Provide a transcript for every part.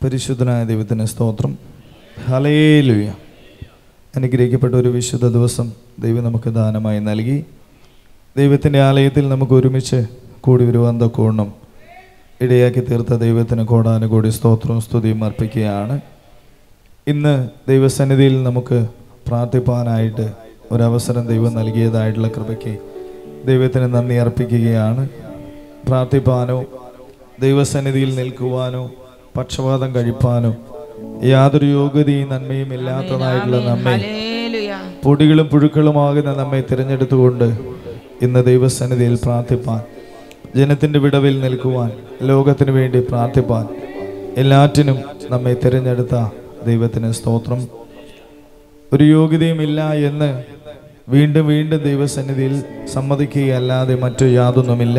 പരിശുദ്ധനായ ദൈവത്തിന് സ്തോത്രം ഹലേലുയ അനുഗ്രഹിക്കപ്പെട്ട ഒരു വിശുദ്ധ ദിവസം ദൈവം നമുക്ക് ദാനമായി നൽകി ദൈവത്തിൻ്റെ ആലയത്തിൽ നമുക്ക് ഒരുമിച്ച് കൂടി വരുവാൻ തക്കോണം ഇടയാക്കി തീർത്ത ദൈവത്തിന് കോടാനുകൂടി സ്തോത്രവും സ്തുതിയും അർപ്പിക്കുകയാണ് ഇന്ന് ദൈവസന്നിധിയിൽ നമുക്ക് പ്രാർത്ഥിപ്പാനായിട്ട് ഒരവസരം ദൈവം നൽകിയതായിട്ടുള്ള കൃപയ്ക്ക് ദൈവത്തിന് നന്ദി അർപ്പിക്കുകയാണ് പ്രാർത്ഥിപ്പാനോ ദൈവസന്നിധിയിൽ നിൽക്കുവാനോ പക്ഷപാതം കഴിപ്പാനോ യാതൊരു യോഗ്യതയും നന്മയും ഇല്ലാത്തതായിട്ടുള്ള നമ്മെ ഹല്ലേലൂയ. പൊടികളും പുഴുക്കളുമാകുന്ന നമ്മെ തിരഞ്ഞെടുത്തുകൊണ്ട് ഇന്ന് ദൈവസന്നിധിയിൽ പ്രാർത്ഥിപ്പാൻ ജനത്തിൻ്റെ വിടവിൽ നിൽക്കുവാൻ ലോകത്തിന് വേണ്ടി പ്രാർത്ഥിപ്പാൻ എല്ലാറ്റിനും നമ്മെ തിരഞ്ഞെടുത്ത ദൈവത്തിന് സ്തോത്രം ഒരു യോഗ്യതയും ഇല്ല എന്ന് വീണ്ടും വീണ്ടും ദൈവസന്നിധിയിൽ സമ്മതിക്കുകയല്ലാതെ മറ്റു യാതൊന്നുമില്ല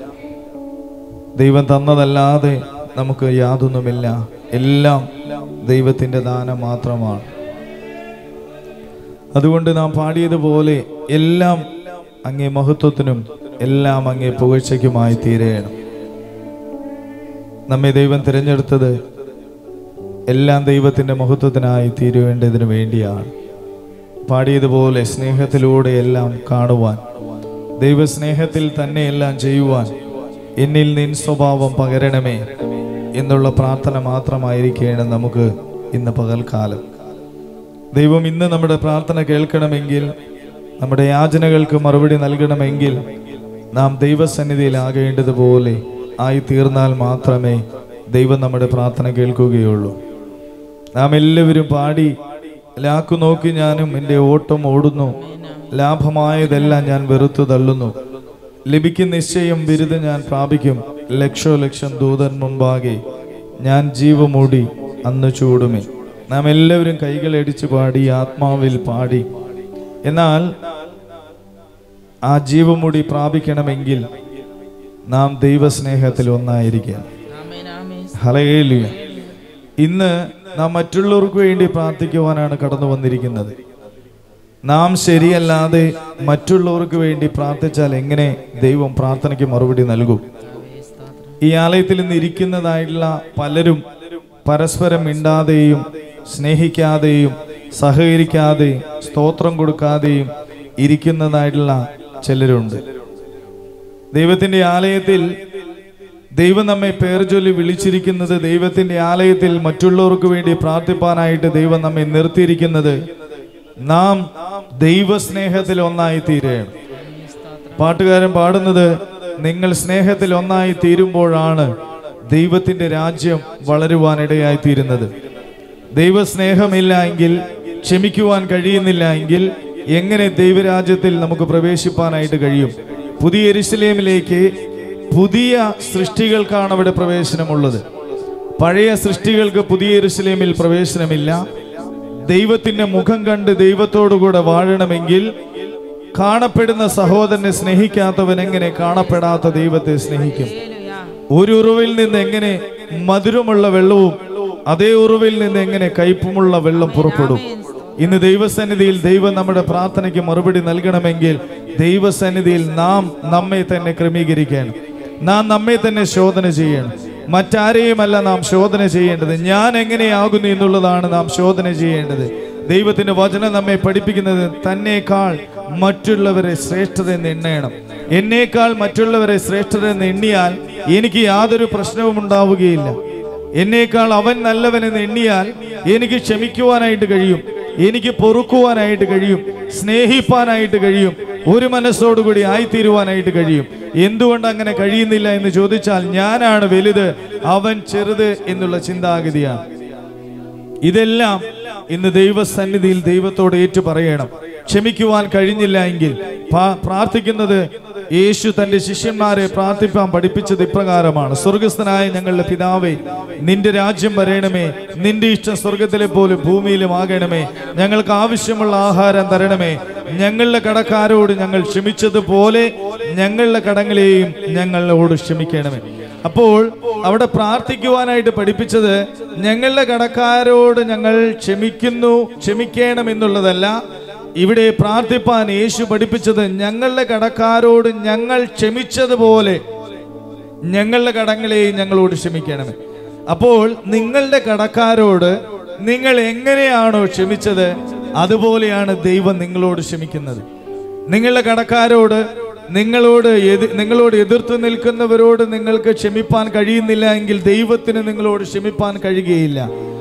ദൈവം തന്നതല്ലാതെ നമുക്ക് യാതൊന്നുമില്ല എല്ലാം ദൈവത്തിൻ്റെ ദാനം മാത്രമാണ് അതുകൊണ്ട് നാം പാടിയതുപോലെ എല്ലാം അങ്ങേ മഹത്വത്തിനും എല്ലാം അങ്ങേ പുകഴ്ചയ്ക്കുമായി തീരേണം നമ്മെ ദൈവം തിരഞ്ഞെടുത്തത് എല്ലാം ദൈവത്തിൻ്റെ മഹത്വത്തിനായി തീരുവേണ്ടതിന് വേണ്ടിയാണ് പാടിയതുപോലെ സ്നേഹത്തിലൂടെ എല്ലാം കാണുവാൻ ദൈവസ്നേഹത്തിൽ തന്നെ എല്ലാം ചെയ്യുവാൻ എന്നിൽ നിൻ സ്വഭാവം പകരണമേ എന്നുള്ള പ്രാർത്ഥന മാത്രമായിരിക്കണം നമുക്ക് ഇന്ന് പകൽക്കാലം ദൈവം ഇന്ന് നമ്മുടെ പ്രാർത്ഥന കേൾക്കണമെങ്കിൽ നമ്മുടെ യാചനകൾക്ക് മറുപടി നൽകണമെങ്കിൽ നാം ദൈവസന്നിധിയിലാകേണ്ടതുപോലെ ആയി തീർന്നാൽ മാത്രമേ ദൈവം നമ്മുടെ പ്രാർത്ഥന കേൾക്കുകയുള്ളൂ നാം എല്ലാവരും പാടി ലാക്കു നോക്കി ഞാനും എൻ്റെ ഓട്ടം ഓടുന്നു ലാഭമായതെല്ലാം ഞാൻ വെറുത്തു തള്ളുന്നു ലഭിക്കും നിശ്ചയം ബിരുദം ഞാൻ പ്രാപിക്കും ലക്ഷോ ലക്ഷം ദൂതൻ മുമ്പാകെ ഞാൻ ജീവമൂടി അന്ന് ചൂടുമേ നാം എല്ലാവരും കൈകളടിച്ച് പാടി ആത്മാവിൽ പാടി എന്നാൽ ആ ജീവമുടി പ്രാപിക്കണമെങ്കിൽ നാം ദൈവസ്നേഹത്തിൽ ഒന്നായിരിക്കണം ആമേൻ, ആമേൻ. ഹലയേലുയ ഇന്ന് നാം മറ്റുള്ളവർക്ക് വേണ്ടി പ്രാർത്ഥിക്കുവാനാണ് കടന്നു വന്നിരിക്കുന്നത് നാം ശരിയല്ലാതെ മറ്റുള്ളവർക്ക് വേണ്ടി പ്രാർത്ഥിച്ചാൽ എങ്ങനെ ദൈവം പ്രാർത്ഥനയ്ക്ക് മറുപടി നൽകും ഈ ആലയത്തിൽ ഇന്ന് ഇരിക്കുന്നതായിട്ടുള്ള പലരും പരസ്പരം മിണ്ടാതെയും സ്നേഹിക്കാതെയും സഹകരിക്കാതെയും സ്തോത്രം കൊടുക്കാതെയും ഇരിക്കുന്നതായിട്ടുള്ള ചിലരുണ്ട് ദൈവത്തിന്റെ ആലയത്തിൽ ദൈവം നമ്മെ പേർ ചൊല്ലി വിളിച്ചിരിക്കുന്നത് ദൈവത്തിന്റെ ആലയത്തിൽ മറ്റുള്ളവർക്ക് വേണ്ടി പ്രാർത്ഥിപ്പാനായിട്ട് ദൈവം നമ്മെ നിർത്തിയിരിക്കുന്നത് നാം ദൈവസ്നേഹത്തിൽ ഒന്നായി തീരുകയാണ് പാട്ടുകാരൻ പാടുന്നത് നിങ്ങൾ സ്നേഹത്തിൽ ഒന്നായി തീരുമ്പോഴാണ് ദൈവത്തിന്റെ രാജ്യം വളരുവാനിടയായി തീരുന്നത് ദൈവസ്നേഹമില്ല എങ്കിൽ ക്ഷമിക്കുവാൻ കഴിയുന്നില്ല എങ്കിൽ എങ്ങനെ ദൈവരാജ്യത്തിൽ നമുക്ക് പ്രവേശിപ്പാനായിട്ട് കഴിയും പുതിയ എരുസലേമിലേക്ക് പുതിയ സൃഷ്ടികൾക്കാണ് അവിടെ പ്രവേശനമുള്ളത് പഴയ സൃഷ്ടികൾക്ക് പുതിയ എരുസലേമിൽ പ്രവേശനമില്ല ദൈവത്തിന്റെ മുഖം കണ്ട് ദൈവത്തോടുകൂടെ വാഴണമെങ്കിൽ കാണപ്പെടുന്ന സഹോദരനെ സ്നേഹിക്കാത്തവൻ എങ്ങനെ കാണപ്പെടാത്ത ദൈവത്തെ സ്നേഹിക്കും ഹല്ലേലൂയ. ഒരു ഉറവിൽ നിന്ന് എങ്ങനെ മധുരമുള്ള വെള്ളവും അതേ ഉറവിൽ നിന്ന് എങ്ങനെ കയ്പുമുള്ള വെള്ളം പുറപ്പെടും ഇന്ന് ദൈവസന്നിധിയിൽ ദൈവം നമ്മുടെ പ്രാർത്ഥനയ്ക്ക് മറുപടി നൽകണമെങ്കിൽ ദൈവസന്നിധിയിൽ നാം നമ്മെ തന്നെ ക്രമീകരിക്കണം നാം നമ്മെ തന്നെ ശോധന ചെയ്യണം മറ്റാരെയുമല്ല നാം ശോധന ചെയ്യേണ്ടത് ഞാൻ എങ്ങനെയാകുന്നു എന്നുള്ളതാണ് നാം ശോധന ചെയ്യേണ്ടത് ദൈവത്തിന്റെ വചനം നമ്മെ പഠിപ്പിക്കുന്നത് തന്നേക്കാൾ മറ്റുള്ളവരെ ശ്രേഷ്ഠതെന്ന് എണ്ണയണം എന്നേക്കാൾ മറ്റുള്ളവരെ ശ്രേഷ്ഠരെന്ന് എണ്ണിയാൽ എനിക്ക് യാതൊരു പ്രശ്നവും ഉണ്ടാവുകയില്ല എന്നേക്കാൾ അവൻ നല്ലവനെന്ന് എണ്ണിയാൽ എനിക്ക് ക്ഷമിക്കുവാനായിട്ട് കഴിയും എനിക്ക് പൊറുക്കുവാനായിട്ട് കഴിയും സ്നേഹിപ്പാനായിട്ട് കഴിയും ഒരു മനസ്സോടുകൂടി ആയിത്തീരുവാനായിട്ട് കഴിയും എന്തുകൊണ്ട് അങ്ങനെ കഴിയുന്നില്ല എന്ന് ചോദിച്ചാൽ ഞാനാണ് വലുത് അവൻ ചെറുത് എന്നുള്ള ചിന്താഗതിയാണ് ഇതെല്ലാം ഇന്ന് ദൈവസന്നിധിയിൽ ദൈവത്തോട് ഏറ്റു പറയണം ക്ഷമിക്കുവാൻ കഴിഞ്ഞില്ല എങ്കിൽ പാ- പ്രാർത്ഥിക്കുന്നത് യേശു തന്റെ ശിഷ്യന്മാരെ പ്രാർത്ഥിപ്പാൻ പഠിപ്പിച്ചത് ഇപ്രകാരമാണ് സ്വർഗസ്ഥനായ ഞങ്ങളുടെ പിതാവേ നിന്റെ രാജ്യം വരയണമേ നിന്റെ ഇഷ്ടം സ്വർഗത്തിലെ പോലെ ഭൂമിയിലും ആകണമേ ഞങ്ങൾക്ക് ആവശ്യമുള്ള ആഹാരം തരണമേ ഞങ്ങളുടെ കടക്കാരോട് ഞങ്ങൾ ക്ഷമിച്ചതുപോലെ ഞങ്ങളുടെ കടങ്ങളെയും ഞങ്ങളോട് ക്ഷമിക്കണമേ അപ്പോൾ അവിടെ പ്രാർത്ഥിക്കുവാനായിട്ട് പഠിപ്പിച്ചത് ഞങ്ങളുടെ കടക്കാരോട് ഞങ്ങൾ ക്ഷമിക്കുന്നു ക്ഷമിക്കണം എന്നുള്ളതല്ല ഇവിടെ പ്രാർത്ഥിപ്പാൻ യേശു പഠിപ്പിച്ചത് ഞങ്ങളുടെ കടക്കാരോട് ഞങ്ങൾ ക്ഷമിച്ചതുപോലെ ഞങ്ങളുടെ കടങ്ങളെയും ഞങ്ങളോട് ക്ഷമിക്കണമേ അപ്പോൾ നിങ്ങളുടെ കടക്കാരോട് നിങ്ങൾ എങ്ങനെയാണോ ക്ഷമിച്ചത് അതുപോലെയാണ് ദൈവം നിങ്ങളോട് ക്ഷമിക്കുന്നത് നിങ്ങളുടെ കടക്കാരോട് നിങ്ങളോട് എതി നിങ്ങളോട് എതിർത്ത് നിൽക്കുന്നവരോട് നിങ്ങൾക്ക് ക്ഷമിപ്പാൻ കഴിയുന്നില്ല എങ്കിൽ ദൈവത്തിന് നിങ്ങളോട് ക്ഷമിപ്പാൻ കഴിയുകയില്ല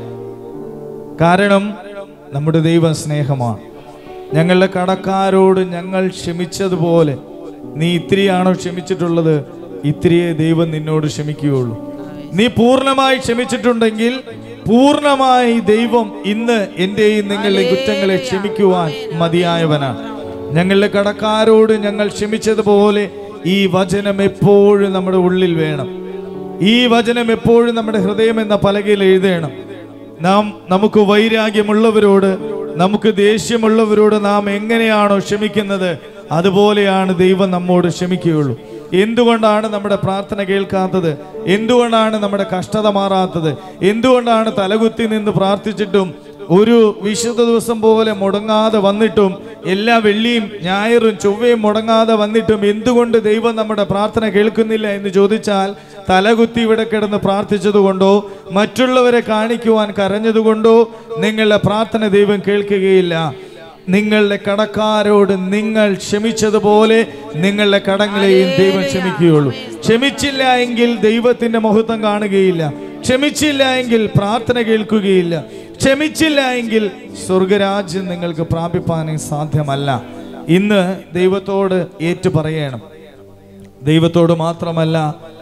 കാരണം നമ്മുടെ ദൈവം സ്നേഹമാണ് ഞങ്ങളുടെ കടക്കാരോട് ഞങ്ങൾ ക്ഷമിച്ചതുപോലെ നീ ഇത്തിരിയാണോ ക്ഷമിച്ചിട്ടുള്ളത് ഇത്തിരിയെ ദൈവം നിന്നോട് ക്ഷമിക്കുകയുള്ളൂ നീ പൂർണ്ണമായി ക്ഷമിച്ചിട്ടുണ്ടെങ്കിൽ പൂർണ്ണമായി ദൈവം ഇന്ന് എന്റെയും നിങ്ങളുടെ കുറ്റങ്ങളെ ക്ഷമിക്കുവാൻ മതിയായവനാണ് ഞങ്ങളുടെ കടക്കാരോട് ഞങ്ങൾ ക്ഷമിച്ചതുപോലെ ഈ വചനം എപ്പോഴും നമ്മുടെ ഉള്ളിൽ വേണം ഈ വചനം എപ്പോഴും നമ്മുടെ ഹൃദയം എന്ന പലകയിൽ എഴുതണം നാം നമുക്ക് വൈരാഗ്യമുള്ളവരോട് നമുക്ക് ദേഷ്യമുള്ളവരോട് നാം എങ്ങനെയാണോ ക്ഷമിക്കുന്നത് അതുപോലെയാണ് ദൈവം നമ്മോട് ക്ഷമിക്കുകയുള്ളൂ എന്തുകൊണ്ടാണ് നമ്മുടെ പ്രാർത്ഥന കേൾക്കാത്തത് എന്തുകൊണ്ടാണ് നമ്മുടെ കഷ്ടത മാറാത്തത് എന്തുകൊണ്ടാണ് തലകുത്തി നിന്ന് പ്രാർത്ഥിച്ചിട്ടും ഒരു വിശുദ്ധ ദിവസം പോലെ മുടങ്ങാതെ വന്നിട്ടും എല്ലാ വെള്ളിയും ഞായറും ചൊവ്വയും മുടങ്ങാതെ വന്നിട്ടും എന്തുകൊണ്ട് ദൈവം നമ്മുടെ പ്രാർത്ഥന കേൾക്കുന്നില്ല എന്ന് ചോദിച്ചാൽ തലകുത്തി ഇവിടെ കിടന്ന് പ്രാർത്ഥിച്ചതുകൊണ്ടോ മറ്റുള്ളവരെ കാണിക്കുവാൻ കരഞ്ഞതുകൊണ്ടോ നിങ്ങളുടെ പ്രാർത്ഥന ദൈവം കേൾക്കുകയില്ല നിങ്ങളുടെ കടക്കാരോട് നിങ്ങൾ ക്ഷമിച്ചതുപോലെ നിങ്ങളുടെ കടങ്ങളെയും ദൈവം ക്ഷമിക്കുകയുള്ളൂ ക്ഷമിച്ചില്ല എങ്കിൽ ദൈവത്തിന്റെ മഹത്വം കാണുകയില്ല ക്ഷമിച്ചില്ല എങ്കിൽ പ്രാർത്ഥന കേൾക്കുകയില്ല ക്ഷമിച്ചില്ല എങ്കിൽ സ്വർഗരാജ്യം നിങ്ങൾക്ക് പ്രാപിപ്പാനേ സാധ്യമല്ല ഇന്ന് ദൈവത്തോട് ഏറ്റു പറയണം ദൈവത്തോട് മാത്രമല്ല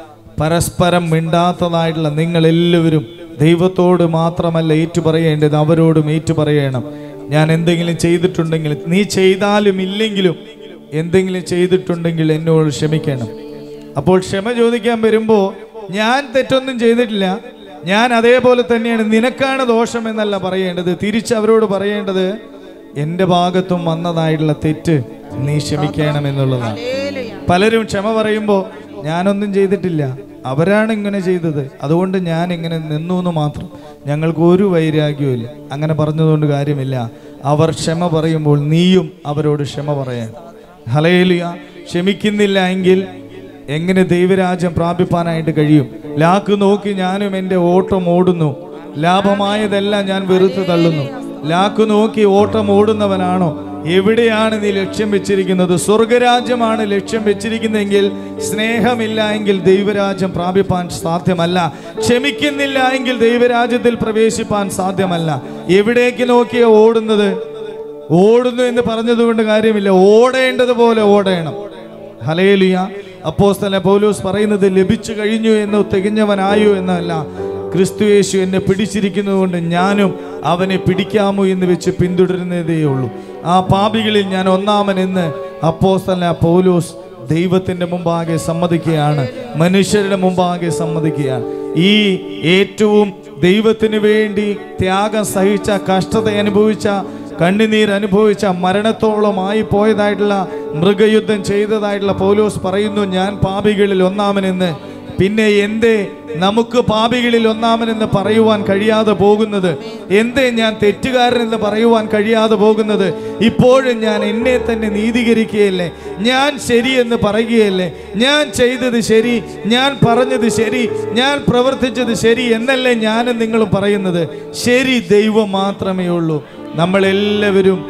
പരസ്പരം മിണ്ടാത്തതായിട്ടുള്ള നിങ്ങൾ എല്ലാവരും ദൈവത്തോട് മാത്രമല്ല ഏറ്റു പറയേണ്ടത് അവരോടും ഏറ്റു പറയണം ഞാൻ എന്തെങ്കിലും ചെയ്തിട്ടുണ്ടെങ്കിൽ നീ ചെയ്താലും ഇല്ലെങ്കിലും എന്തെങ്കിലും ചെയ്തിട്ടുണ്ടെങ്കിൽ എന്നോട് ക്ഷമിക്കണം അപ്പോൾ ക്ഷമ ചോദിക്കാൻ വരുമ്പോൾ ഞാൻ തെറ്റൊന്നും ചെയ്തിട്ടില്ല ഞാൻ അതേപോലെ തന്നെയാണ് നിനക്കാണ് ദോഷം എന്നല്ല പറയേണ്ടത് തിരിച്ച് അവരോട് പറയേണ്ടത് എൻ്റെ ഭാഗത്തും വന്നതായിട്ടുള്ള തെറ്റ് നീ ക്ഷമിക്കണം എന്നുള്ളതാണ് പലരും ക്ഷമ പറയുമ്പോൾ ഞാനൊന്നും ചെയ്തിട്ടില്ല അവരാണ് ഇങ്ങനെ ചെയ്തത് അതുകൊണ്ട് ഞാൻ ഇങ്ങനെ നിന്നു എന്ന് മാത്രം ഞങ്ങൾക്ക് ഒരു വൈരാഗ്യവും ഇല്ല അങ്ങനെ പറഞ്ഞതുകൊണ്ട് കാര്യമില്ല അവർ ക്ഷമ പറയുമ്പോൾ നീയും അവരോട് ക്ഷമ പറയാൻ ഹലയിലിയ ക്ഷമിക്കുന്നില്ല എങ്കിൽ എങ്ങനെ ദൈവരാജ്യം പ്രാപിപ്പാനായിട്ട് കഴിയും ലാക്ക് നോക്കി ഞാനും എൻ്റെ ഓട്ടം ഓടുന്നു ലാഭമായതെല്ലാം ഞാൻ വെറുത്ത് തള്ളുന്നു ലാക്ക് നോക്കി ഓട്ടം ഓടുന്നവനാണോ എവിടെയാണ് നീ ലക്ഷ്യം വെച്ചിരിക്കുന്നത് സ്വർഗരാജ്യമാണ് ലക്ഷ്യം വെച്ചിരിക്കുന്നതെങ്കിൽ സ്നേഹമില്ല എങ്കിൽ ദൈവരാജ്യം പ്രാപിപ്പാൻ സാധ്യമല്ല ക്ഷമിക്കുന്നില്ല എങ്കിൽ ദൈവരാജ്യത്തിൽ പ്രവേശിപ്പാൻ സാധ്യമല്ല എവിടേക്ക് നോക്കിയ ഓടുന്നത് ഓടുന്നു എന്ന് പറഞ്ഞതുകൊണ്ട് കാര്യമില്ല ഓടേണ്ടതുപോലെ ഓടേണം ഹലേലിയ അപ്പോസ്തല പൗലോസ് പറയുന്നത് ലഭിച്ചു കഴിഞ്ഞു എന്ന് തികഞ്ഞവനായോ എന്നല്ല ക്രിസ്തു യേശു എന്നെ പിടിച്ചിരിക്കുന്നതുകൊണ്ട് ഞാനും അവനെ പിടിക്കാമോ എന്ന് വെച്ച് പിന്തുടരുന്നതേ ഉള്ളൂ ആ പാപികളിൽ ഞാൻ ഒന്നാമൻ എന്ന് അപ്പോസ്തല പൗലോസ് ദൈവത്തിന്റെ മുമ്പാകെ സമ്മതിക്കുകയാണ് മനുഷ്യരുടെ മുമ്പാകെ സമ്മതിക്കുകയാണ് ഈ ഏറ്റവും ദൈവത്തിന് വേണ്ടി ത്യാഗം സഹിച്ച കഷ്ടത അനുഭവിച്ച കണ്ണുനീർ അനുഭവിച്ച മരണത്തോളമായി പോയതായിട്ടുള്ള മൃഗയുദ്ധം ചെയ്തതായിട്ടുള്ള പൗലോസ് പറയുന്നു ഞാൻ പാപികളിൽ ഒന്നാമനെന്ന് പിന്നെ എന്തേ നമുക്ക് പാപികളിൽ ഒന്നാമനെന്ന് പറയുവാൻ കഴിയാതെ പോകുന്നത് എന്തേ ഞാൻ തെറ്റുകാരനെന്ന് പറയുവാൻ കഴിയാതെ പോകുന്നത് ഇപ്പോഴും ഞാൻ എന്നെ തന്നെ നീതീകരിക്കുകയല്ലേ ഞാൻ ശരിയെന്ന് പറയുകയല്ലേ ഞാൻ ചെയ്തത് ശരി ഞാൻ പറഞ്ഞത് ശരി ഞാൻ പ്രവർത്തിച്ചത് ശരി എന്നല്ലേ ഞാനും നിങ്ങളും പറയുന്നത് ശരി ദൈവം മാത്രമേ ഉള്ളൂ നമ്മളെല്ലാവരും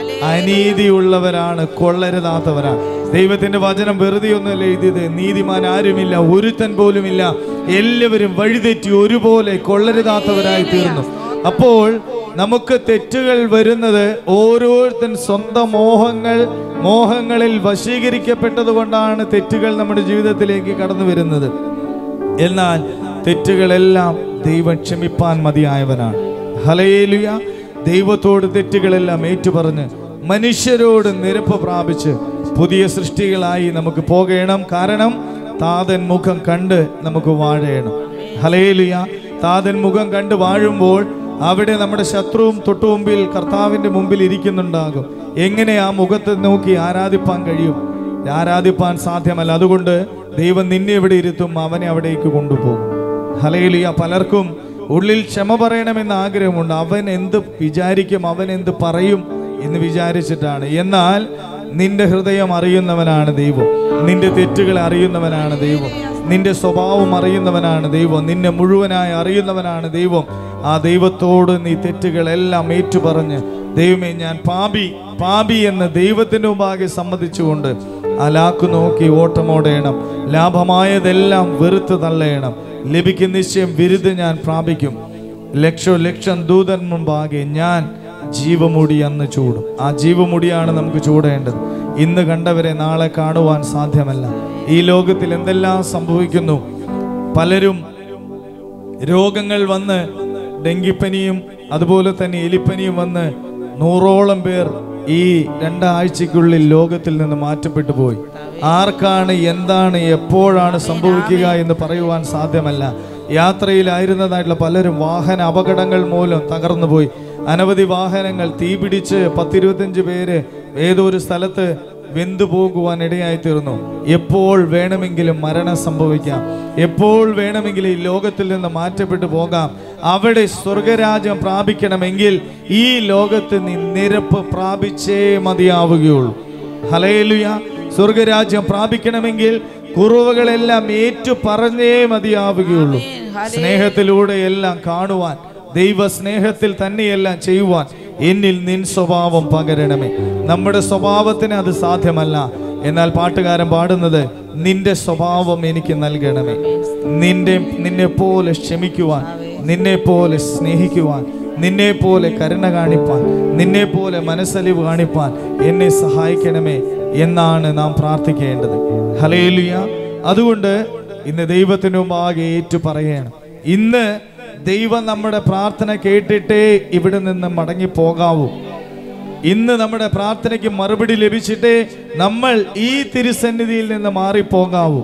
അനീതിയുള്ളവരാണ് കൊള്ളരുതാത്തവരാണ് ദൈവത്തിന്റെ വചനം വെറുതെ ഒന്നുമല്ല എഴുതിയത് നീതിമാൻ ആരുമില്ല ഒരുത്തൻ പോലുമില്ല എല്ലാവരും വഴിതെറ്റി ഒരുപോലെ കൊള്ളരുതാത്തവരായി തീർന്നു അപ്പോൾ നമുക്ക് തെറ്റുകൾ വരുന്നത് ഓരോരുത്തൻ സ്വന്തം മോഹങ്ങൾ മോഹങ്ങളിൽ വശീകരിക്കപ്പെട്ടത് കൊണ്ടാണ് തെറ്റുകൾ നമ്മുടെ ജീവിതത്തിലേക്ക് കടന്നു വരുന്നത് എന്നാൽ തെറ്റുകളെല്ലാം ദൈവം ക്ഷമിപ്പാൻ മതിയായവനാണ് ഹലയേലുയ ദൈവത്തോട് തെറ്റുകളെല്ലാം ഏറ്റുപറഞ്ഞ് മനുഷ്യരോട് നിരപ്പ് പ്രാപിച്ച് പുതിയ സൃഷ്ടികളായി നമുക്ക് പോകണം കാരണം താതൻ മുഖം കണ്ട് നമുക്ക് വാഴയണം ഹലയേലുയ താതൻ മുഖം കണ്ട് വാഴുമ്പോൾ അവിടെ നമ്മുടെ ശത്രുവും തൊട്ടുമുമ്പിൽ കർത്താവിന്റെ മുമ്പിൽ ഇരിക്കുന്നുണ്ടാകും എങ്ങനെ ആ മുഖത്ത് നോക്കി ആരാധിപ്പാൻ കഴിയും ആരാധിപ്പാൻ സാധ്യമല്ല അതുകൊണ്ട് ദൈവം നിന്നെ എവിടെ ഇരുത്തും അവനെ അവിടേക്ക് കൊണ്ടുപോകും ഹലയിലിയ പലർക്കും ഉള്ളിൽ ക്ഷമ പറയണമെന്ന് ആഗ്രഹമുണ്ട് അവൻ എന്ത് വിചാരിക്കും അവൻ എന്ത് പറയും എന്ന് വിചാരിച്ചിട്ടാണ് എന്നാൽ നിന്റെ ഹൃദയം അറിയുന്നവനാണ് ദൈവം നിന്റെ തെറ്റുകൾ അറിയുന്നവനാണ് ദൈവം നിന്റെ സ്വഭാവം അറിയുന്നവനാണ് ദൈവം നിന്നെ മുഴുവനായി അറിയുന്നവനാണ് ദൈവം ആ ദൈവത്തോട് നീ തെറ്റുകളെല്ലാം ഏറ്റുപറഞ്ഞ് ദൈവമേ ഞാൻ പാപി പാപി എന്ന് ദൈവത്തിന് മുമ്പാകെ സമ്മതിച്ചുകൊണ്ട് ആ ലാക്ക് നോക്കി ഓട്ടമോടേണം ലാഭമായതെല്ലാം വെറുത്ത് തള്ളയണം ലഭിക്കുന്ന നിശ്ചയം വിരുദ്ധ ഞാൻ പ്രാപിക്കും ലക്ഷം ലക്ഷം ദൂതൻ മുമ്പാകെ ഞാൻ ജീവമുടി അന്ന് ചൂടും ആ ജീവമുടിയാണ് നമുക്ക് ചൂടേണ്ടത് ഇന്ന് കണ്ടവരെ നാളെ കാണുവാൻ സാധ്യമല്ല ഈ ലോകത്തിൽ എന്തെല്ലാം സംഭവിക്കുന്നു പലരും രോഗങ്ങൾ വന്ന് ഡെങ്കിപ്പനിയും അതുപോലെ തന്നെ എലിപ്പനിയും വന്ന് നൂറോളം പേർ ഈ രണ്ടാഴ്ചക്കുള്ളിൽ ലോകത്തിൽ നിന്ന് മാറ്റപ്പെട്ടു പോയി ആർക്കാണ് എന്താണ് എപ്പോഴാണ് സംഭവിക്കുക എന്ന് പറയുവാൻ സാധ്യമല്ല യാത്രയിലായിരുന്നതായിട്ടുള്ള പലരും വാഹന അപകടങ്ങൾ മൂലം തകർന്നു പോയി അനവധി വാഹനങ്ങൾ തീപിടിച്ച് പത്തിരുപത്തഞ്ച് പേര് ഏതോ ഒരു സ്ഥലത്ത് വെന്തു പോകുവാൻ ഇടയായി തീർന്നു എപ്പോൾ വേണമെങ്കിലും മരണം സംഭവിക്കാം എപ്പോൾ വേണമെങ്കിലും ഈ ലോകത്തിൽ നിന്ന് മാറ്റപ്പെട്ടു പോകാം അവിടെ സ്വർഗരാജ്യം പ്രാപിക്കണമെങ്കിൽ ഈ ലോകത്ത് നീ നിരപ്പ് പ്രാപിച്ചേ മതിയാവുകയുള്ളൂ ഹലയിലുയ സ്വർഗരാജ്യം പ്രാപിക്കണമെങ്കിൽ കുറവുകളെല്ലാം ഏറ്റു പറഞ്ഞേ മതിയാവുകയുള്ളൂ സ്നേഹത്തിലൂടെ എല്ലാം കാണുവാൻ ദൈവ സ്നേഹത്തിൽ തന്നെയെല്ലാം ചെയ്യുവാൻ എന്നിൽ നിൻ സ്വഭാവം പകരണമേ നമ്മുടെ സ്വഭാവത്തിന് അത് സാധ്യമല്ല എന്നാൽ പാട്ടുകാരൻ പാടുന്നത് നിന്റെ സ്വഭാവം എനിക്ക് നൽകണമേ നിന്റെ നിന്നെ പോലെ ക്ഷമിക്കുവാൻ നിന്നെ പോലെ സ്നേഹിക്കുവാൻ നിന്നെ പോലെ കരുണ കാണിപ്പാൻ നിന്നെ പോലെ മനസ്സലിവ് കാണിപ്പാൻ എന്നെ സഹായിക്കണമേ എന്നാണ് നാം പ്രാർത്ഥിക്കേണ്ടത് ഹലേലുയ അതുകൊണ്ട് ഇന്ന് ദൈവത്തിന് മുമ്പാകെ ഏറ്റു പറയണം ഇന്ന് ദൈവം നമ്മുടെ പ്രാർത്ഥന കേട്ടിട്ടേ ഇവിടെ നിന്ന് മടങ്ങി പോകാവൂ ഇന്ന് നമ്മുടെ പ്രാർത്ഥനയ്ക്ക് മറുപടി ലഭിച്ചിട്ടേ നമ്മൾ ഈ തിരുസന്നിധിയിൽ നിന്ന് മാറിപ്പോകാവൂ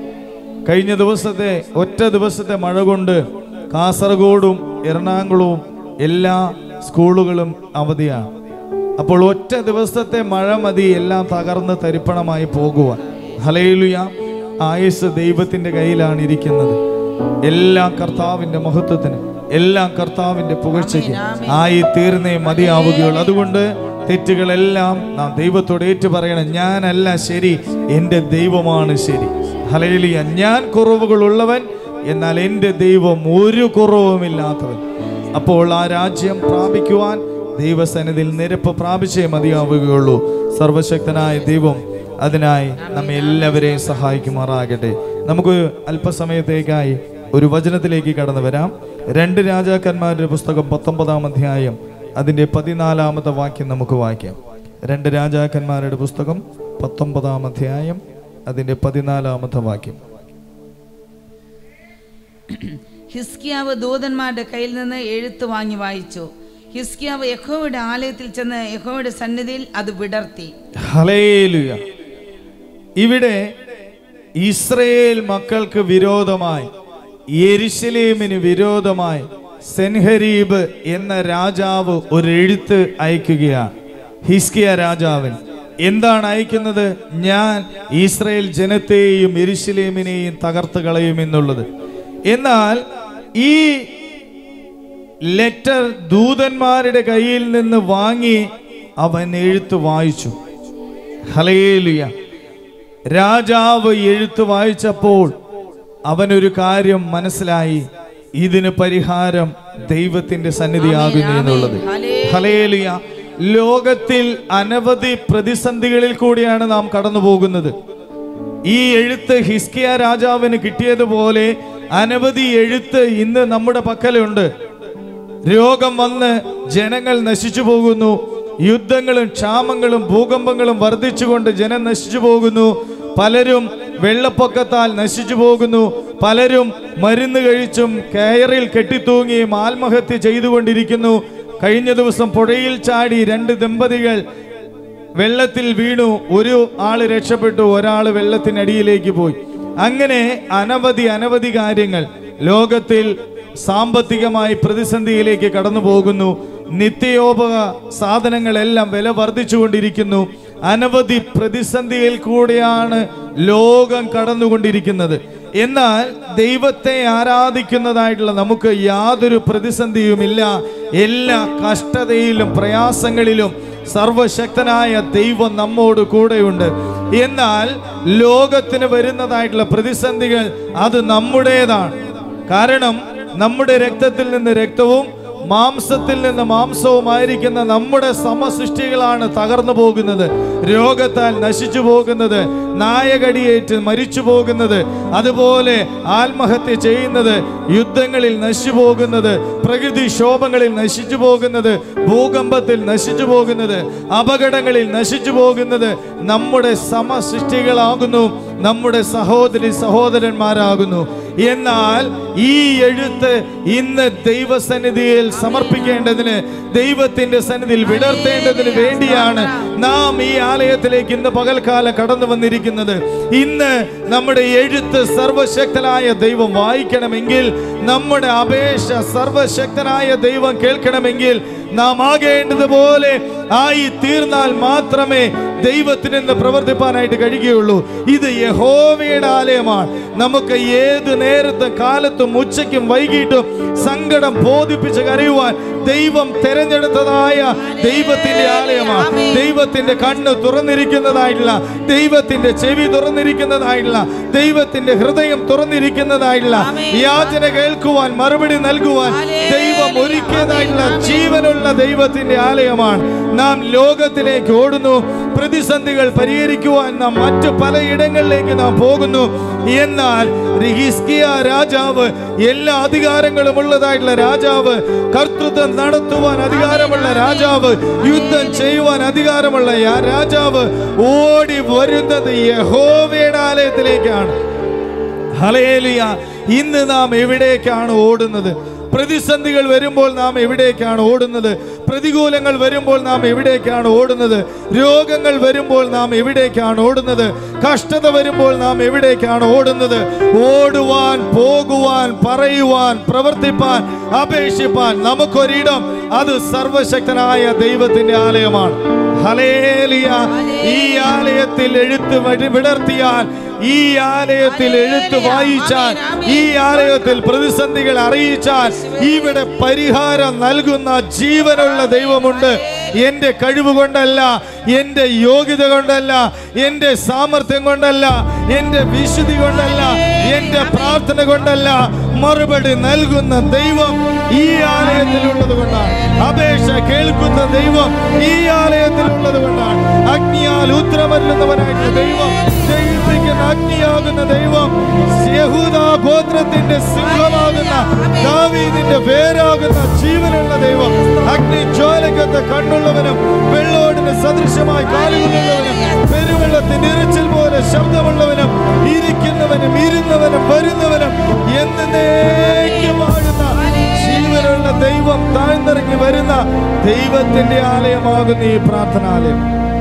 കഴിഞ്ഞ ദിവസത്തെ ഒറ്റ ദിവസത്തെ മഴ കൊണ്ട് കാസർഗോഡും എറണാകുളവും എല്ലാ സ്കൂളുകളും അവധിയാണ് അപ്പോൾ ഒറ്റ ദിവസത്തെ മഴ മതി എല്ലാം തകർന്ന് തരിപ്പണമായി പോകുവാൻ ഹലേലുയ ആയുസ് ദൈവത്തിന്റെ കയ്യിലാണ് ഇരിക്കുന്നത് എല്ലാം കർത്താവിന്റെ മഹത്വത്തിന് എല്ലാം കർത്താവിന്റെ പുകഴ്ചയ്ക്ക് ആയി തീർന്നേ മതിയാവുകയുള്ളൂ അതുകൊണ്ട് തെറ്റുകളെല്ലാം നാം ദൈവത്തോട് ഏറ്റു പറയണം ഞാനല്ല ശരി എൻ്റെ ദൈവമാണ് ശരി ഹലയിലിയ ഞാൻ കുറവുകളുള്ളവൻ എന്നാൽ എൻ്റെ ദൈവം ഒരു കുറവുമില്ലാത്തവൻ അപ്പോൾ ആ രാജ്യം പ്രാപിക്കുവാൻ ദൈവസന്നിധിയിൽ നിരപ്പ് പ്രാപിച്ചേ മതിയാവുകയുള്ളൂ സർവശക്തനായ ദൈവം അതിനായി നമ്മെ എല്ലാവരെയും സഹായിക്കുമാറാകട്ടെ നമുക്ക് അല്പസമയത്തേക്കായി ഒരു വചനത്തിലേക്ക് കടന്നു വരാം രണ്ട് രാജാക്കന്മാരുടെ പുസ്തകം പത്തൊമ്പതാം അധ്യായം അതിൻ്റെ പതിനാലാമത്തെ വാക്യം നമുക്ക് വായിക്കാം രണ്ട് രാജാക്കന്മാരുടെ പുസ്തകം പത്തൊമ്പതാം അധ്യായം അതിൻ്റെ പതിനാലാമത്തെ വാക്യം ഹിസ്കിയാവ് ദൂതന്മാരുടെ കയ്യിൽ നിന്ന് എഴുത്ത് വാങ്ങി വായിച്ചു ഹിസ്കിയാവ് യഹോവയുടെ ആലയത്തിൽ ചെന്ന് യഹോവയുടെ സന്നിധിയിൽ അത് വിടർത്തി ഹലേലുയ ഇവിടെ ഇസ്രയേൽ മക്കൾക്ക് വിരോധമായി യെരുശലേമിന് വിരോധമായി സെൻഹരീബ് എന്ന രാജാവ് ഒരു എഴുത്ത് അയക്കുകയാണ് ഹിസ്കിയ രാജാവൻ എന്താണ് അയക്കുന്നത് ഞാൻ ഇസ്രയേൽ ജനത്തെയും എരുശലേമിനെയും തകർത്ത് കളയുമെന്നുള്ളത് എന്നാൽ ഈ ലെറ്റർ ദൂതന്മാരുടെ കയ്യിൽ നിന്ന് വാങ്ങി അവൻ എഴുത്ത് വായിച്ചു ഹലേലുയ രാജാവ് എഴുത്ത് വായിച്ചപ്പോൾ അവനൊരു കാര്യം മനസ്സിലായി ഇതിന് പരിഹാരം ദൈവത്തിന്റെ സന്നിധിയാകുന്നു എന്നുള്ളത് ഹലേലുയ ലോകത്തിൽ അനവധി പ്രതിസന്ധികളിൽ കൂടിയാണ് നാം കടന്നു പോകുന്നത് ഈ എഴുത്ത് ഹിസ്കിയ രാജാവിന് കിട്ടിയതുപോലെ അനവധി എഴുത്ത് ഇന്ന് നമ്മുടെ പക്കലുണ്ട് രോഗം വന്ന് ജനങ്ങൾ നശിച്ചു പോകുന്നു യുദ്ധങ്ങളും ക്ഷാമങ്ങളും ഭൂകമ്പങ്ങളും വർദ്ധിച്ചുകൊണ്ട് ജനം നശിച്ചു പോകുന്നു പലരും വെള്ളപ്പൊക്കത്താൽ നശിച്ചു പോകുന്നു പലരും മരുന്ന് കഴിച്ചും കയറിൽ കെട്ടിത്തൂങ്ങിയും ആത്മഹത്യ ചെയ്തുകൊണ്ടിരിക്കുന്നു കഴിഞ്ഞ ദിവസം പുഴയിൽ ചാടി രണ്ട് ദമ്പതികൾ വെള്ളത്തിൽ വീണു ഒരു ആള് രക്ഷപ്പെട്ടു ഒരാൾ വെള്ളത്തിനടിയിലേക്ക് പോയി അങ്ങനെ അനവധി അനവധി കാര്യങ്ങൾ ലോകത്തിൽ സാമ്പത്തികമായി പ്രതിസന്ധിയിലേക്ക് കടന്നു പോകുന്നു നിത്യോപക സാധനങ്ങളെല്ലാം വില വർദ്ധിച്ചുകൊണ്ടിരിക്കുന്നു അനവധി പ്രതിസന്ധിയിൽ കൂടെയാണ് ലോകം കടന്നുകൊണ്ടിരിക്കുന്നത് എന്നാൽ ദൈവത്തെ ആരാധിക്കുന്നതായിട്ടുള്ള നമുക്ക് യാതൊരു പ്രതിസന്ധിയുമില്ല എല്ലാ കഷ്ടതയിലും പ്രയാസങ്ങളിലും സർവശക്തനായ ദൈവം നമ്മോട് കൂടെയുണ്ട് എന്നാൽ ലോകത്തിന് വരുന്നതായിട്ടുള്ള പ്രതിസന്ധികൾ അത് നമ്മുടേതാണ് കാരണം നമ്മുടെ രക്തത്തിൽ നിന്ന് രക്തവും മാംസത്തിൽ നിന്ന് മാംസവുമായിരിക്കുന്ന നമ്മുടെ സമസൃഷ്ടികളാണ് തകർന്നു പോകുന്നത് രോഗത്താൽ നശിച്ചു പോകുന്നത് നായകടിയേറ്റ് മരിച്ചു പോകുന്നത് അതുപോലെ ആത്മഹത്യ ചെയ്യുന്നത് യുദ്ധങ്ങളിൽ നശിച്ചു പോകുന്നത് പ്രകൃതിക്ഷോഭങ്ങളിൽ നശിച്ചു പോകുന്നത് ഭൂകമ്പത്തിൽ നശിച്ചു പോകുന്നത് അപകടങ്ങളിൽ നശിച്ചു പോകുന്നത് നമ്മുടെ സമസൃഷ്ടികളാകുന്നു നമ്മുടെ സഹോദരി സഹോദരന്മാരാകുന്നു എന്നാൽ ഈ എഴുത്ത് ഇന്ന് ദൈവസന്നിധിയിൽ സമർപ്പിക്കേണ്ടതിന് ദൈവത്തിന്റെ സന്നിധിയിൽ വിടർത്തേണ്ടതിന് വേണ്ടിയാണ് നാം ഈ ആലയത്തിലേക്ക് ഇന്ന് പകൽക്കാലം കടന്നു വന്നിരിക്കുന്നത് ഇന്ന് നമ്മുടെ എഴുത്ത് സർവശക്തനായ ദൈവം വായിക്കണമെങ്കിൽ നമ്മുടെ അപേക്ഷ സർവശക്തനായ ദൈവം കേൾക്കണമെങ്കിൽ നാം ആകേണ്ടതുപോലെ ആയി തീർന്നാൽ മാത്രമേ ദൈവത്തിന് ഇന്ന് പ്രവർത്തിപ്പാനായിട്ട് കഴിയുകയുള്ളൂ ഇത് യഹോവയുടെ ആലയമാണ് നമുക്ക് ഏത് നേരത്തും കാലത്തും ഉച്ചയ്ക്കും വൈകിട്ടും സങ്കടം ബോധിപ്പിച്ച് കരയുവാൻ ദൈവം തെരഞ്ഞെടുത്തതായ ദൈവത്തിന്റെ ആലയമാണ് ദൈവത്തിന്റെ കണ്ണ് തുറന്നിരിക്കുന്നതായിട്ടുള്ള ദൈവത്തിന്റെ ചെവി തുറന്നിരിക്കുന്നതായിട്ടുള്ള ദൈവത്തിന്റെ ഹൃദയം തുറന്നിരിക്കുന്നതായിട്ടുള്ള യാചന കേൾക്കുവാൻ മറുപടി നൽകുവാൻ ദൈവം ഒരുക്കിയതായിട്ടുള്ള ജീവനുള്ള ദൈവത്തിന്റെ ആലയമാണ് നാം ലോകത്തിലേക്ക് ഓടുന്നു പ്രതിസന്ധികൾ പരിഹരിക്കുവാൻ നാം മറ്റു പലയിടങ്ങളിലേക്ക് നാം പോകുന്നു എന്നാൽ ഹിസ്കിയ രാജാവ് എല്ലാ അധികാരങ്ങളും ഉള്ളതായിട്ടുള്ള രാജാവ് കർത്തൃത്വം നടത്തുവാൻ അധികാരമുള്ള രാജാവ് യുദ്ധം ചെയ്യുവാൻ അധികാരമുള്ള ആ രാജാവ് ഓടി വരുന്നത് യഹോവയുടെ ആലയത്തിലേക്കാണ് ഹലേലിയ ഇന്ന് നാം എവിടേക്കാണ് ഓടുന്നത് പ്രതിസന്ധികൾ വരുമ്പോൾ നാം എവിടേക്കാണ് ഓടുന്നത് പ്രതികൂലങ്ങൾ വരുമ്പോൾ നാം എവിടേക്കാണ് ഓടുന്നത് രോഗങ്ങൾ വരുമ്പോൾ നാം എവിടേക്കാണ് ഓടുന്നത് കഷ്ടത വരുമ്പോൾ നാം എവിടേക്കാണ് ഓടുന്നത് ഓടുവാൻ പോകുവാൻ പറയുവാൻ പ്രവർത്തിപ്പാൻ അപേക്ഷിപ്പാൻ നമുക്കൊരിടം അത് സർവശക്തനായ ദൈവത്തിന്റെ ആലയമാണ് ഹലേലിയ ഈ ആലയത്തിൽ എഴുത്ത് വഴി വിടർത്തിയാൽ ഈ ആലയത്തിൽ എഴുത്ത് വായിച്ചാൽ ഈ ആലയത്തിൽ പ്രതിസന്ധികൾ അറിയിച്ചാൽ ഇവിടെ പരിഹാരം നൽകുന്ന ജീവനുള്ള ദൈവമുണ്ട് എന്റെ കഴിവ് കൊണ്ടല്ല എന്റെ യോഗ്യത കൊണ്ടല്ല എന്റെ സാമർഥ്യം കൊണ്ടല്ല എന്റെ വിശുദ്ധി കൊണ്ടല്ല എന്റെ പ്രാർത്ഥന കൊണ്ടല്ല മറുപടി നൽകുന്ന ദൈവം ഈ ആലയത്തിലുള്ളത് കൊണ്ടാണ് അപേക്ഷ കേൾക്കുന്ന ദൈവം ഈ ആലയത്തിലുള്ളത് കൊണ്ടാണ് അഗ്നിയാൽ ഉത്തരമല്ലുന്നവനായിട്ട് ദൈവം ജയിപ്പിക്കുന്ന അഗ്നിയാകുന്ന ദൈവം യഹൂദ ഗോത്രത്തിന്റെ സിംഹമാകുന്ന ദാവീദിന്റെ പേരാകുന്ന ജീവനുള്ള ദൈവം അഗ്നി ജ്വാലകത്തെ കണ്ണുള്ളവനും വെള്ളോടിന് സദൃശമായി കാലുകളുള്ളവനും പെരുവെള്ളത്തിന്റെ ഇരച്ചിൽ പോലെ ശബ്ദമുള്ളവനും ഇരിക്കുന്നവനും ഇരുന്നവനും വരുന്നവനും എന്നേക്കും വാഴുന്ന ജീവനുള്ള ദൈവം താഴ്ന്നിറങ്ങി വരുന്ന ദൈവത്തിന്റെ ആലയമാകുന്ന ഈ പ്രാർത്ഥനാലയം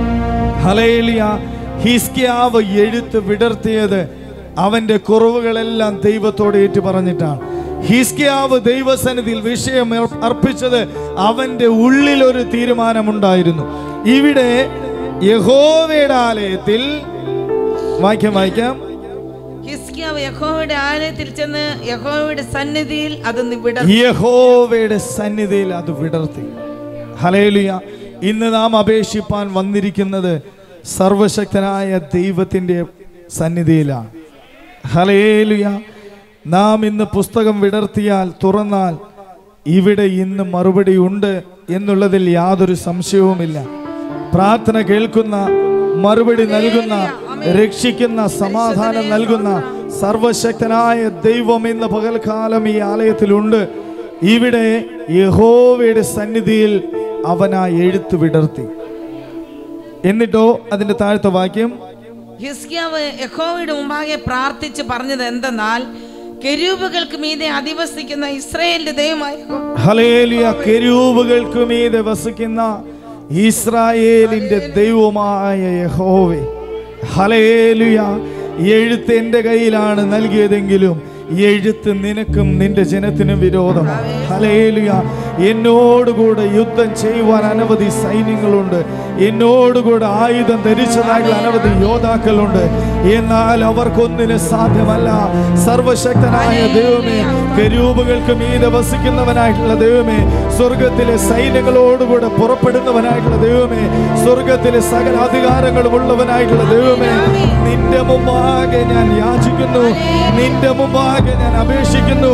ഹലേലിയ ഹിസ്കിയാവ് എഴുത്ത് വിടർത്തിയത് അവന്റെ കുറവുകളെല്ലാം ദൈവത്തോട് ഏറ്റു പറഞ്ഞിട്ടാണ് ഹിസ്കിയാവ് ദൈവസന്നിധിയിൽ വിഷയം അർ- അർപ്പിച്ചത് അവന്റെ ഉള്ളിൽ ഒരു തീരുമാനമുണ്ടായിരുന്നു ഇവിടെ യഹോവയുടെ ആലയത്തിൽ വായിക്കാം വായിക്കാം ഹിസ്കിയാവ് യഹോവയുടെ ആലയത്തിൽ ചെന്ന് യഹോവയുടെ സന്നിധിയിൽ അത് വിട യഹോവയുടെ സന്നിധിയിൽ അത് വിടർത്തി ഹലേലുയ ഇന്ന് നാം അപേക്ഷിപ്പാൻ വന്നിരിക്കുന്നത് സർവശക്തനായ ദൈവത്തിൻ്റെ സന്നിധിയിലാണ് ഹലേലുയ നാം ഇന്ന് പുസ്തകം വിടർത്തിയാൽ തുറന്നാൽ ഇവിടെ ഇന്ന് മറുപടി ഉണ്ട് എന്നുള്ളതിൽ യാതൊരു സംശയവുമില്ല പ്രാർത്ഥന കേൾക്കുന്ന മറുപടി നൽകുന്ന രക്ഷിക്കുന്ന സമാധാനം നൽകുന്ന സർവശക്തനായ ദൈവം ഇന്ന് പകൽക്കാലം ഈ ആലയത്തിലുണ്ട് ഇവിടെ യഹോവയുടെ സന്നിധിയിൽ അവൻ ആ എഴുത്ത് വിടർത്തി എന്നിട്ടോ അതിന്റെ താഴത്തെ വാക്യം ഹിസ്കിയാവ് യഹോവയുടെ മുമ്പാകെ പ്രാർത്ഥിച്ച് പറഞ്ഞത് എന്തെന്നാൽ കെരൂബുകൾക്ക് മീതെ അധിവസിക്കുന്ന ഇസ്രായേലിന്റെ ദൈവമായ യഹോവ ഹലേലിയ കെരൂബുകൾക്ക് മീതെ വസിക്കുന്ന ഇസ്രായേലിന്റെ ദൈവമായ യഹോവേ ഹലേലുയ എഴുത്ത് എൻ്റെ കയ്യിലാണ് നൽകിയതെങ്കിലും എഴുത്ത് നിനക്കും നിന്റെ ജനത്തിനും വിരോധമാണ് ഹലേലുയ എന്നോടുകൂടെ യുദ്ധം ചെയ്യുവാൻ അനവധി സൈന്യങ്ങളുണ്ട് എന്നോടുകൂടെ ആയുധം ധരിച്ചതായിട്ടുള്ള അനവധി യോദ്ധാക്കളുണ്ട് എന്നാൽ അവർക്കൊന്നിന് സാധ്യമല്ല സർവശക്തനായ ദൈവമേ കരൂപുകൾക്ക് മീതെ വസിക്കുന്നവനായിട്ടുള്ള ദൈവമേ സ്വർഗത്തിലെ സൈന്യങ്ങളോടുകൂടെ പുറപ്പെടുന്നവനായിട്ടുള്ള ദൈവമേ സ്വർഗത്തിലെ സകല അധികാരങ്ങളും ഉള്ളവനായിട്ടുള്ള ദൈവമേ നിന്റെ മുമ്പാകെ ഞാൻ യാചിക്കുന്നു നിന്റെ മുമ്പാകെ ഞാൻ അപേക്ഷിക്കുന്നു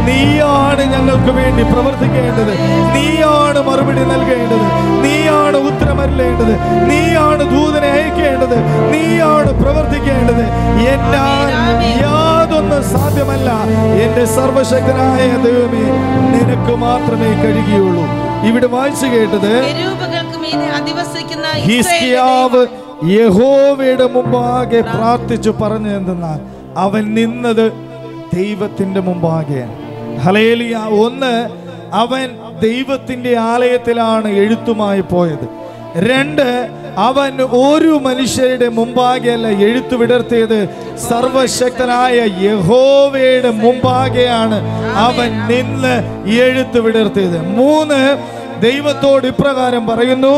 നീയാണ് ഞങ്ങൾക്ക് വേണ്ടി പ്രവർത്തിക്കേണ്ടത് നീയാണ് മറുപടി നൽകേണ്ടത് നീയാണ് ഉത്തരമല്ലേണ്ടത് നീയാണ് ദൂതനെ അയക്കേണ്ടത് നീയാണ് പ്രവർത്തിക്കേണ്ടത് എന്നാൽ യാതൊന്നും സാധ്യമല്ല എന്റെ സർവശക്തനായ ദൈവമേ നിനക്ക് മാത്രമേ കഴിയുകയുള്ളൂ ഇവിടെ വായിച്ചു കേട്ടത് കെരൂബുകൾക്ക് മീതെ അധിവസിക്കുന്ന ഇസ്രായേലിന്റെ ഹിസ്കിയാവ് യഹോവയുടെ മുമ്പാകെ പ്രാർത്ഥിച്ചു പറഞ്ഞു എന്തെന്നാൽ അവൻ നിന്നത് ദൈവത്തിന്റെ മുമ്പാകെ ഹലേലിയ ഒന്ന് അവൻ ദൈവത്തിന്റെ ആലയത്തിലാണ് എഴുത്തുമായി പോയത് രണ്ട് അവൻ ഒരു മനുഷ്യരുടെ മുമ്പാകെയല്ല എഴുത്തു വിടർത്തിയത് സർവശക്തനായ യഹോവയുടെ മുമ്പാകെയാണ് അവൻ നിന്ന് എഴുത്ത് വിടർത്തിയത് മൂന്ന് ദൈവത്തോട് ഇപ്രകാരം പറയുന്നു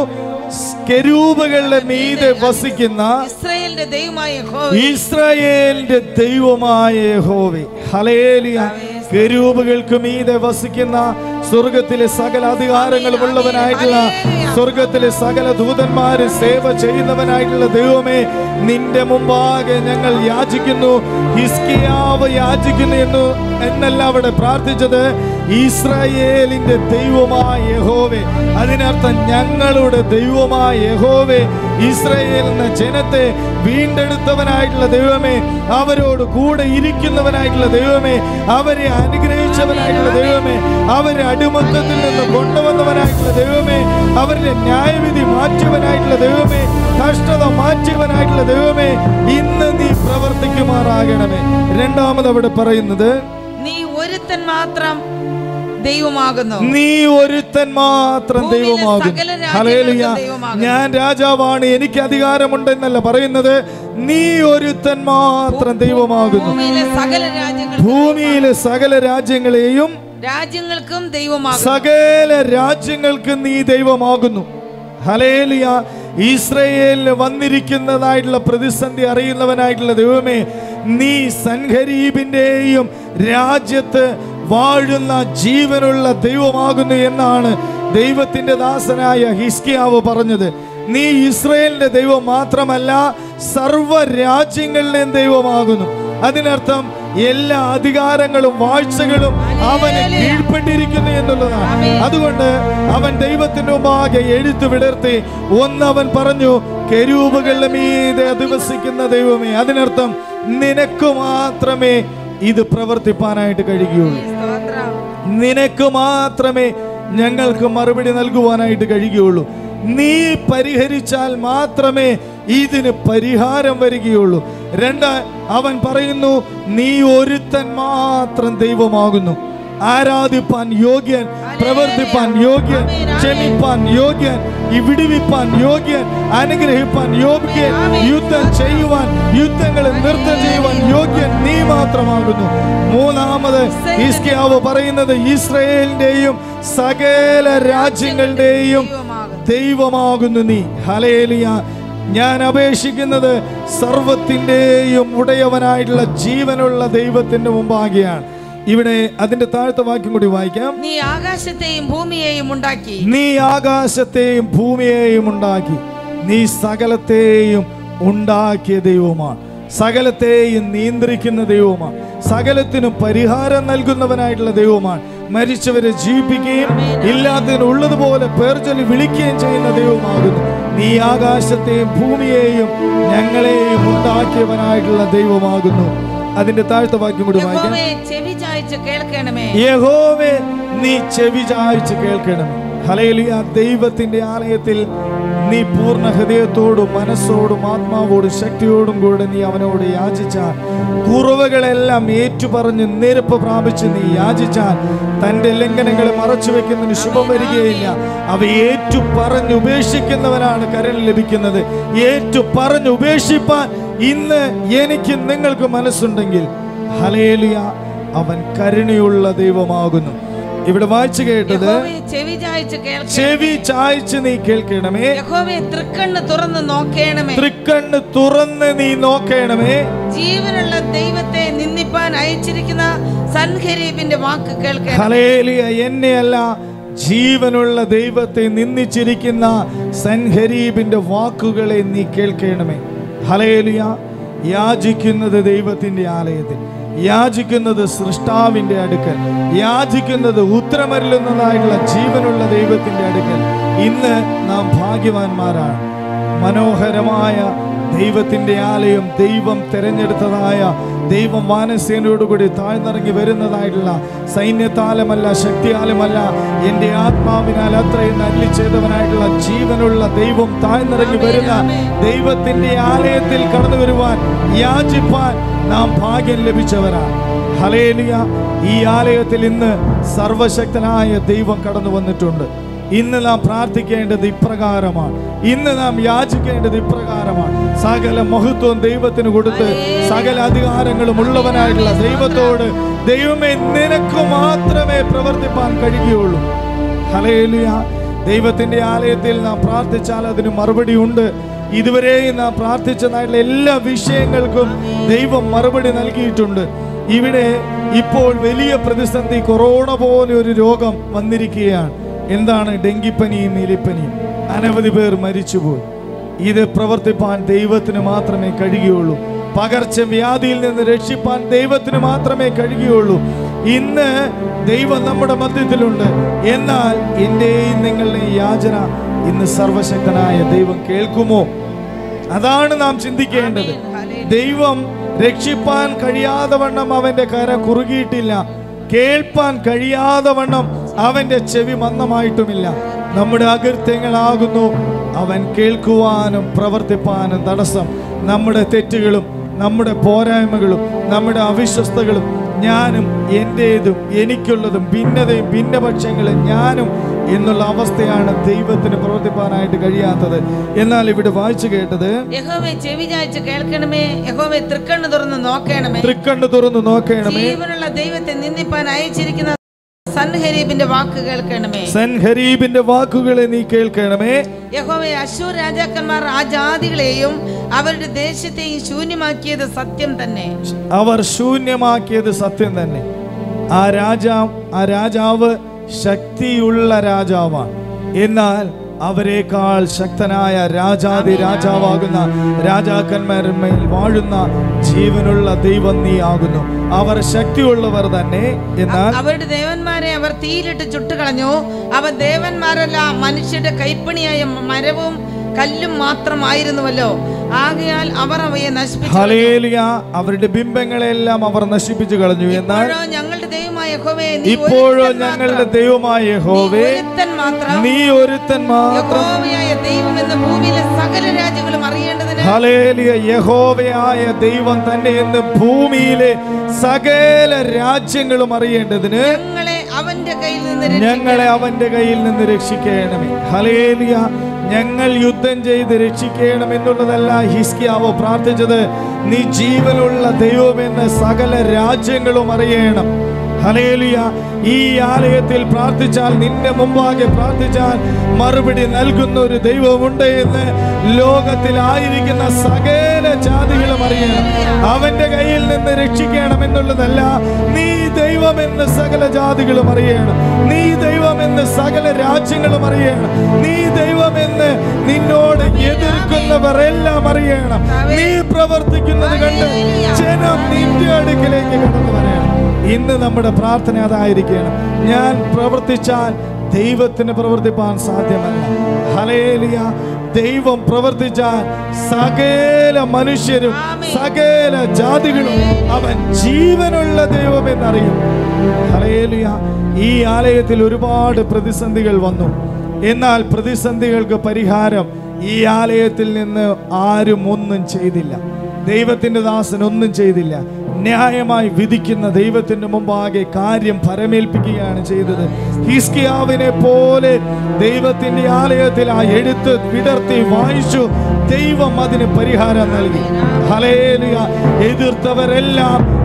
കെരൂപകളുടെ മീതെ വസിക്കുന്ന ഇസ്രായേലിന്റെ ദൈവമായ യഹോവ ഇസ്രായേലിന്റെ ദൈവമായ യഹോവേ ഹലേലിയ കെരൂപുകൾക്ക് മീതെ വസിക്കുന്ന സ്വർഗത്തിലെ സകല അധികാരങ്ങളും ഉള്ളവനായിട്ടുള്ള സ്വർഗത്തിലെ സകല ദൂതന്മാര് സേവ ചെയ്യുന്നവനായിട്ടുള്ള ദൈവമേ നിന്റെ മുമ്പാകെ ഞങ്ങൾ യാചിക്കുന്നു ഹിസ്കിയാവ് യാചിക്കുന്നു എന്ന് എന്നല്ല അവിടെ പ്രാർത്ഥിച്ചത് ഇസ്രായേലിന്റെ ദൈവമായ യഹോവേ അതിനർത്ഥം ഞങ്ങളുടെ ദൈവമായ യഹോവേ ഇസ്രായേൽ എന്ന ജനത്തെ വീണ്ടെടുത്തവനായിട്ടുള്ള ദൈവമേ അവരോട് കൂടെ ഇരിക്കുന്നവനായിട്ടുള്ള ദൈവമേ അവരെ അനുഗ്രഹിച്ചവനായിട്ടുള്ള ദൈവമേ അവരെ അടിമത്തത്തിൽ നിന്ന് കൊണ്ടുവന്നവനായിട്ടുള്ള ദൈവമേ അവരുടെ ന്യായവിധി മാറ്റിയവനായിട്ടുള്ള ദൈവമേ കഷ്ടത മാറ്റിയവനായിട്ടുള്ള ദൈവമേ ഇന്ന് നീ പ്രവർത്തിക്കുമാറാകണമേ രണ്ടാമത് അവിടെ പറയുന്നത് നീ ഒരുത്തൻ മാത്രം ദൈവമാകുന്നു നീ ഒരുത്തൻ മാത്രം ഭൂമിയിലെ ദൈവമാകും സകല രാജ്യങ്ങൾക്കും ഹല്ലേലൂയ. ദൈവമാകുന്നു. ഞാൻ രാജാവാണ് എനിക്ക് അധികാരമുണ്ടെന്നല്ല പറയുന്നത് നീ ഒരുത്തൻ മാത്രം ദൈവമാകുന്നു ഭൂമിയിലെ സകല രാജ്യങ്ങൾ ഭൂമിയിലെ സകല രാജ്യങ്ങളെയും രാജ്യങ്ങൾക്കും ദൈവമാകുന്നു സകല രാജ്യങ്ങൾക്ക് നീ ദൈവമാകുന്നു ഹലേലിയ ഇസ്രയേലിന് വന്നിരിക്കുന്നതായിട്ടുള്ള പ്രതിസന്ധി അറിയുന്നവനായിട്ടുള്ള ദൈവമേ നീ സൻഹരീബിന്റെയും രാജ്യത്ത് വാഴുന്ന ജീവനുള്ള ദൈവമാകുന്നു എന്നാണ് ദൈവത്തിന്റെ ദാസനായ ഹിസ്കിയാവ് പറഞ്ഞത് നീ ഇസ്രയേലിന്റെ ദൈവം മാത്രമല്ല സർവ രാജ്യങ്ങളിലെയും ദൈവമാകുന്നു അതിനർത്ഥം എല്ലാ അധികാരങ്ങളും വാഴ്ചകളും അവന് കീഴ്പ്പെട്ടിരിക്കുന്നു എന്നുള്ളതാണ് അതുകൊണ്ട് അവൻ ദൈവത്തിന്റെ മുമ്പാകെ എഴുത്തു വിടർത്തി ഒന്ന് അവൻ പറഞ്ഞു കെരൂപുകളുടെ മീതെ അധിവസിക്കുന്ന ദൈവമേ അതിനർത്ഥം നിനക്ക് മാത്രമേ ഇത് പ്രവർത്തിപ്പാനായിട്ട് കഴിയുകയുള്ളൂ സ്തോത്രം നിനക്ക് മാത്രമേ ഞങ്ങൾക്ക് മറുപടി നൽകുവാനായിട്ട് കഴിയുകയുള്ളൂ നീ പരിഹരിച്ചാൽ മാത്രമേ ഇതിന് പരിഹാരം വരികയുള്ളൂ രണ്ട് അവൻ പറയുന്നു നീ ഒരുത്തൻ മാത്രം ദൈവമാകുന്നു ആരാധിപ്പാൻ യോഗ്യൻ പ്രവർത്തിപ്പാൻ യോഗ്യൻ ക്ഷമിപ്പാൻ യോഗ്യൻ ഈ വിടുവിപ്പാൻ യോഗ്യൻ അനുഗ്രഹിപ്പാൻ യോഗ്യൻ യുദ്ധം ചെയ്യുവാൻ യുദ്ധങ്ങളെ നൃത്തം ചെയ്യുവാൻ യോഗ്യൻ നീ മാത്രമാകുന്നു മൂന്നാമത് ഹിസ്കിയാവ് പറയുന്നത് ഇസ്രയേലിന്റെയും സകല രാജ്യങ്ങളുടെയും ദൈവമാകുന്നു നീ ഹലേലിയ ഞാൻ അപേക്ഷിക്കുന്നത് സർവത്തിൻ്റെയും ഉടയവനായിട്ടുള്ള ജീവനുള്ള ദൈവത്തിന്റെ മുമ്പാകെയാണ് ഇവിടെ അതിന്റെ താഴത്തെ വാക്യം കൂടി വായിക്കാം നീ ആകാശത്തെയും ഭൂമിയെയും ഉണ്ടാക്കി നീ ആകാശത്തെയും ഭൂമിയെയും ഉണ്ടാക്കി നീ സകലത്തെയും ഉണ്ടാക്കിയ ദൈവമാണ് സകലത്തെയും നിയന്ത്രിക്കുന്ന ദൈവമാണ് സകലത്തിനും പരിഹാരം നൽകുന്നവനായിട്ടുള്ള ദൈവമാണ് മരിച്ചവരെ ജീവിപ്പിക്കുകയും ഇല്ലാത്തതിന് ഉള്ളതുപോലെ പേർചൊല്ലി വിളിക്കുകയും ചെയ്യുന്ന ദൈവമാകുന്നു നീ ആകാശത്തെയും ഭൂമിയെയും ഞങ്ങളെയും ഉണ്ടാക്കിയവനായിട്ടുള്ള ദൈവമാകുന്നു അതിന്റെ താഴ്ത്ത വാക്യം കൂടി വായിക്കാം യഹോവേ ചെവി ചായ്ച്ച് കേൾക്കണമേ യഹോവേ നീ ചെവി ചായ്ച്ച് കേൾക്കണമേ ഹലേലിയ ദൈവത്തിന്റെ ആലയത്തിൽ നീ പൂർണ്ണ ഹൃദയത്തോടും മനസ്സോടും ആത്മാവോടും ശക്തിയോടും കൂടെ നീ അവനോട് യാചിച്ചാൽ കുറവുകളെല്ലാം ഏറ്റുപറഞ്ഞ് നിരപ്പ് പ്രാപിച്ച് നീ യാചിച്ചാൽ തന്റെ ലംഘനങ്ങളെ മറച്ചു വെക്കുന്നതിന് ശുഭം വരികയില്ല അവ ഏറ്റു പറഞ്ഞ് ഉപേക്ഷിക്കുന്നവനാണ് കരൾ ലഭിക്കുന്നത് ഏറ്റു പറഞ്ഞ് ഉപേക്ഷിപ്പാൻ ഇന്ന് എനിക്ക് നിങ്ങൾക്ക് മനസ്സുണ്ടെങ്കിൽ ഹലേലിയ അവൻ കരുണയുള്ള ദൈവമാകുന്നു ഇവിടെ വായിച്ചു കേട്ടത് യഹോവയെ ചെവി ചായച്ച് കേൾക്കണം ചെവി ചായച്ച് നീ കേൾക്കണമേ യഹോവയെ തൃക്കണ്ണ് തുറന്ന് നോക്കേണമേ തൃക്കണ്ണ് തുറന്ന് നീ നോക്കണമേ ജീവനുള്ള ദൈവത്തെ നിന്ദിപ്പാൻ അയച്ചിരിക്കുന്ന സൻഹരീബിന്റെ വാക്ക് കേൾക്കണം ഹലേലിയ എന്നെയല്ല ജീവനുള്ള ദൈവത്തെ നിന്ദിച്ചിരിക്കുന്ന സൻഹരീബിന്റെ വാക്കുകളെ നീ കേൾക്കണമേ ഹലേലിയ യാചിക്കുന്നത് ദൈവത്തിന്റെ ആലയത്തിൽ യാചിക്കുന്നത് സൃഷ്ടാവിന്റെ അടുക്കൽ യാചിക്കുന്നത് ഉത്തരമരുളുന്നതായുള്ള ജീവനുള്ള ദൈവത്തിന്റെ അടുക്കൽ ഇന്ന് നാം ഭാഗ്യവാന്മാരാണ് മനോഹരമായ ദൈവത്തിന്റെ ആലയം ദൈവം തിരഞ്ഞെടുത്തതായ ദൈവം വാനസേനയോടുകൂടി താഴ്ന്നിറങ്ങി വരുന്നതായിട്ടുള്ള സൈന്യത്താലുമല്ല ശക്തിയാലുമല്ല എൻ്റെ ആത്മാവിനാൽ അത്രയും നല്ലി ചെയ്തവനായിട്ടുള്ള ജീവനുള്ള ദൈവം താഴ്ന്നിറങ്ങി വരുന്ന ദൈവത്തിന്റെ ആലയത്തിൽ കടന്നു വരുവാൻ യാചിപ്പാൻ നാം ഭാഗ്യം ലഭിച്ചവരാണ് ഹലേലിയ ഈ ആലയത്തിൽ ഇന്ന് സർവശക്തനായ ദൈവം കടന്നു വന്നിട്ടുണ്ട് ഇന്ന് നാം പ്രാർത്ഥിക്കേണ്ടത് ഇപ്രകാരമാണ് ഇന്ന് നാം യാചിക്കേണ്ടത് ഇപ്രകാരമാണ് സകല മഹത്വം ദൈവത്തിന് കൊടുത്ത് സകല അധികാരങ്ങളും ഉള്ളവനായിട്ടുള്ള ദൈവത്തോട് ദൈവമേ നിനക്ക് മാത്രമേ പ്രവർത്തിപ്പാൻ കഴിയുകയുള്ളൂ ഹലേലിയ ദൈവത്തിന്റെ ആലയത്തിൽ നാം പ്രാർത്ഥിച്ചാൽ അതിന് മറുപടി ഉണ്ട് ഇതുവരെയും നാം പ്രാർത്ഥിച്ചതായിട്ടുള്ള എല്ലാ വിഷയങ്ങൾക്കും ദൈവം മറുപടി നൽകിയിട്ടുണ്ട് ഇവിടെ ഇപ്പോൾ വലിയ പ്രതിസന്ധി കൊറോണ പോലെ ഒരു രോഗം വന്നിരിക്കുകയാണ് എന്താണ് ഡെങ്കിപ്പനിയും എലിപ്പനിയും അനവധി പേർ മരിച്ചുപോയി ഇത് പ്രവർത്തിപ്പാൻ ദൈവത്തിന് മാത്രമേ കഴിയുകയുള്ളൂ പകർച്ചവ്യാധിയിൽ നിന്ന് രക്ഷിപ്പാൻ ദൈവത്തിന് മാത്രമേ കഴിയുകയുള്ളൂ ഇന്ന് ദൈവം നമ്മുടെ മധ്യത്തിലുണ്ട് എന്നാൽ എൻ്റെയും നിങ്ങളുടെയും യാചന ഇന്ന് സർവശക്തനായ ദൈവം കേൾക്കുമോ അതാണ് നാം ചിന്തിക്കേണ്ടത് ദൈവം രക്ഷിപ്പാൻ കഴിയാതെ വണ്ണം അവന്റെ കര കുറുകിയിട്ടില്ല കേൾപ്പാൻ കഴിയാതെ വണ്ണം അവന്റെ ചെവി മന്ദമായിട്ടുമില്ല നമ്മുടെ അകൃത്യങ്ങളാകുന്നു അവൻ കേൾക്കുവാനും പ്രവർത്തിപ്പാനും തടസ്സം നമ്മുടെ തെറ്റുകളും നമ്മുടെ പോരായ്മകളും നമ്മുടെ അവിശ്വസ്തകളും ഞാനും എൻ്റേതും എനിക്കുള്ളതും ഭിന്നതയും ഭിന്നപക്ഷങ്ങളും ഞാനും എന്നുള്ള അവസ്ഥയാണ് ദൈവത്തിന് പ്രവർത്തിപ്പാനായിട്ട് കഴിയാത്തത് എന്നാൽ ഇവിടെ വായിച്ചു കേട്ടത് യഹോവയെ ചെവി ചായച്ച് കേൾക്കണമേ യഹോവയെ തൃക്കണ്ണ് തുറന്ന് നോക്കണമേ തൃക്കണ്ണ് തുറന്ന് നോക്കണമേ ജീവനുള്ള ദൈവത്തെ നിന്ദിപ്പാൻ അയച്ചിരിക്കുന്ന സൻഹരീബിന്റെ വാക്ക് കേൾക്കണമേ സൻഹരീബിന്റെ വാക്കുകളെ നീ കേൾക്കണമേ യഹോവയെ അശൂർ രാജാക്കന്മാർ ആ ജാതികളെയും അവരുടെ ദേശത്തെയും ശൂന്യമാക്കിയത് സത്യം തന്നെ അവർ ശൂന്യമാക്കിയത് സത്യം തന്നെ ആ രാജാ ആ രാജാവ് ശക്തിയുള്ള രാജാവാണ് എന്നാൽ അവരെക്കാൾ ശക്തനായ രാജാതി രാജാവാകുന്ന രാജാക്കന്മാരിന്മേൽ വാഴുന്ന ജീവനുള്ള ദൈവം നീ ആകുന്നു അവർ ശക്തിയുള്ളവർ തന്നെ എന്നാൽ അവരുടെ ദേവന്മാരെ അവർ തീയിലിട്ട് ചുട്ടുകളഞ്ഞു അവ ദേവന്മാരല്ല മനുഷ്യരുടെ കൈപ്പണിയായ മരവും കല്ലും മാത്രമായിരുന്നുവല്ലോ ആകയാൽ അവർ അവയെ നശിപ്പിച്ചു ഹലേലിയ അവരുടെ ബിംബങ്ങളെല്ലാം അവർ നശിപ്പിച്ചു കളഞ്ഞു എന്നാൽ ഇപ്പോഴോ ഞങ്ങളുടെ ദൈവമായ യഹോവേ നീ ഇപ്പോഴോ ഒരുത്തൻ ഞങ്ങളുടെ മാത്രം. ദൈവമായ നീ യഹോവേ ഒരുത്തൻ മാത്രം നീ ഒരുത്തൻ മാത്രം യഹോവയായ ദൈവം എന്ന് ഭൂമിയിലെ സകല രാജ്യങ്ങളും അറിയേണ്ടതിന് ഹലേലിയ യഹോവയായ ദൈവം തന്നെ എന്ന് ഭൂമിയിലെ സകല രാജ്യങ്ങളും അറിയേണ്ടതിന് ഞങ്ങളെ അവന്റെ കയ്യിൽ നിന്ന് രക്ഷിക്കണം. ഞങ്ങളെ അവന്റെ കയ്യിൽ നിന്ന് രക്ഷിക്കണമേ ഹലേലിയ ഞങ്ങൾ യുദ്ധം ചെയ്ത് രക്ഷിക്കണം എന്നുള്ളതല്ല ഹിസ്കിയാവോ പ്രാർത്ഥിച്ചത് നീ ജീവനുള്ള ദൈവമെന്ന് സകല രാജ്യങ്ങളും അറിയണം ഹലേലിയ ഈ ആലയത്തിൽ പ്രാർത്ഥിച്ചാൽ നിന്റെ മുമ്പാകെ പ്രാർത്ഥിച്ചാൽ മറുപടി നൽകുന്ന ഒരു ദൈവമുണ്ട് എന്ന് ലോകത്തിലായിരിക്കുന്ന സകല ജാതികളും അറിയണം അവന്റെ കയ്യിൽ നിന്ന് രക്ഷിക്കണം എന്നുള്ളതല്ല നീ ദൈവമെന്ന് സകല ജാതികളും അറിയണം നീ ദൈവമെന്ന് സകല രാജ്യങ്ങളും അറിയണം നീ ദൈവമെന്ന് നിന്നോട് എതിർക്കുന്നവർ എല്ലാം അറിയണം നീ പ്രവർത്തിക്കുന്നത് കണ്ട് ജനം നിന്റെ അടുക്കിലേക്ക് കടന്നു വരണം ഇന്ന് നമ്മുടെ പ്രാർത്ഥന അതായിരിക്കണം ഞാൻ പ്രവർത്തിച്ചാൽ ദൈവത്തിന് പ്രവർത്തിപ്പാൻ സാധ്യമല്ല ഹലേലിയ ദൈവം പ്രവർത്തിച്ചാൽ സകല മനുഷ്യരും സകല ജാതികളും അവൻ ജീവനുള്ള ദൈവം എന്നറിയും ഹലേലിയ ഈ ആലയത്തിൽ ഒരുപാട് പ്രതിസന്ധികൾ വന്നു എന്നാൽ പ്രതിസന്ധികൾക്ക് പരിഹാരം ഈ ആലയത്തിൽ നിന്ന് ആരും ഒന്നും ചെയ്തില്ല ദൈവത്തിന്റെ ദാസൻ ഒന്നും ചെയ്തില്ല ന്യായമായി വിധിക്കുന്ന ദൈവത്തിന്റെ മുമ്പാകെ കാര്യം പരമേൽപ്പിക്കുകയാണ് ചെയ്തത് ഹിസ്കിയാവിനെ പോലെ ദൈവത്തിന്റെ ആലയത്തിൽ ആ എഴുത്ത് വിടർത്തി വായിച്ചു ദൈവം അതിന് പരിഹാരം നൽകി ഹലേലിയ എതിർത്തവരെല്ലാം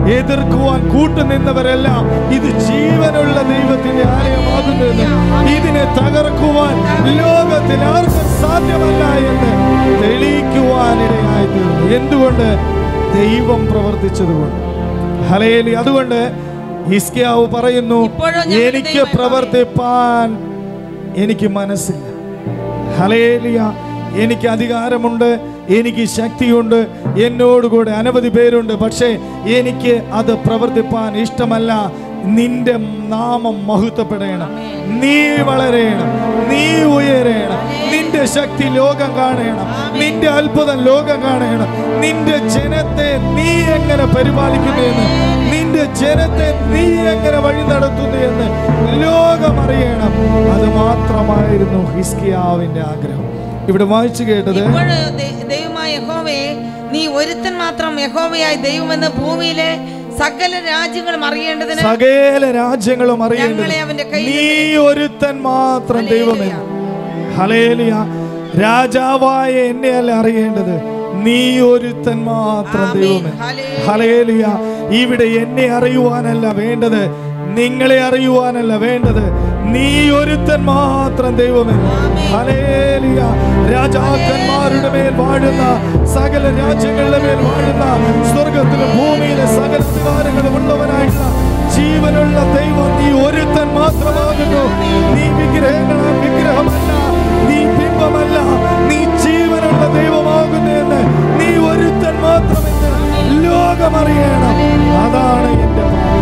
എതിർക്കുവാൻ കൂട്ടുനിന്നവരെല്ലാം ഇത് ജീവനുള്ള ദൈവത്തിന്റെ ആലയമാകുന്നതെന്ന് ഇതിനെ തകർക്കുവാൻ ലോകത്തിൽ ആർക്കും സാധ്യമല്ല എന്ന് തെളിയിക്കുവാനിടയായി തീർന്നു എന്തുകൊണ്ട് ദൈവം പ്രവർത്തിച്ചതുകൊണ്ട് ഹലേലി അതുകൊണ്ട് ഹിസ്കിയാവ് പറയുന്നു ഇപ്പോഴും ഞങ്ങളുടെ എനിക്ക് ദൈവം പ്രവർത്തിപ്പാൻ എനിക്ക് മനസ്സില്ല ഹലേലിയ എനിക്ക് അധികാരമുണ്ട് എനിക്ക് ശക്തിയുണ്ട് എന്നോടുകൂടെ അനവധി പേരുണ്ട് പക്ഷേ എനിക്ക് അത് പ്രവർത്തിപ്പാൻ ഇഷ്ടമല്ല നിന്റെ നാമം മഹത്വപ്പെടണം നീ വളരേണം നീ ഉയരേണം നിന്റെ ശക്തി ലോകം കാണണം നിന്റെ അത്ഭുതം ലോകം കാണണം നിന്റെ ജനത്തെ നീ എങ്ങനെ പരിപാലിക്കുന്നു എന്ന് നിന്റെ ജനത്തെ നീ എങ്ങനെ വഴി നടത്തുന്നു എന്ന് ലോകം അറിയണം അത് മാത്രമായിരുന്നു ഹിസ്കിയാവിന്റെ ആഗ്രഹം ഇവിടെ വായിച്ചു കേട്ടത് ഇപ്പോഴ് ദൈ- ദൈവമായ യഹോവയെ നീ ഒരുത്തൻ മാത്രം യഹോവയായ ദൈവമെന്ന് ഭൂമിയിലെ സകല രാജ്യങ്ങളും അറിയേണ്ടതിന് സകല രാജ്യങ്ങളും അറിയേണ്ടത് ഞങ്ങളെ അവന്റെ കയ്യിൽ നീ ഒരുത്തൻ മാത്രം ദൈവമെന്ന് ഹലേലിയ രാജാവായ എന്നെയല്ല അറിയേണ്ടത് നീ ഒരുത്തൻ മാത്രം ആമേൻ. ദൈവമെന്ന് ഹല്ലേലൂയ. ഹലേലിയ ഇവിടെ എന്നെ അറിയുവാനല്ല വേണ്ടത് നിങ്ങളെ അറിയുവാനല്ല വേണ്ടത് നീ ഒരുത്തൻ മാത്രം ദൈവമെന്ന് ആമേൻ. ഹലേലിയ രാജാക്കന്മാരുടെ മേൽ വാഴുന്ന സകല രാജ്യങ്ങളുടെ മേൽ വാഴുന്ന സ്വർഗത്തിലും ഭൂമിയിലെ സകല അധികാരങ്ങളും ഉള്ളവനായിട്ടുള്ള ജീവനുള്ള ദൈവം നീ ഒരുത്തൻ മാത്രമാകുന്നു നീ വിഗ്രഹങ്ങള വിഗ്രഹമല്ല നീ ബിംബമല്ല നീ ജീവനുള്ള ദൈവമാകുന്നു എന്ന് നീ ഒരുത്തൻ മാത്രമെന്ന് ലോകമറിയണം അതാണ് എന്റെ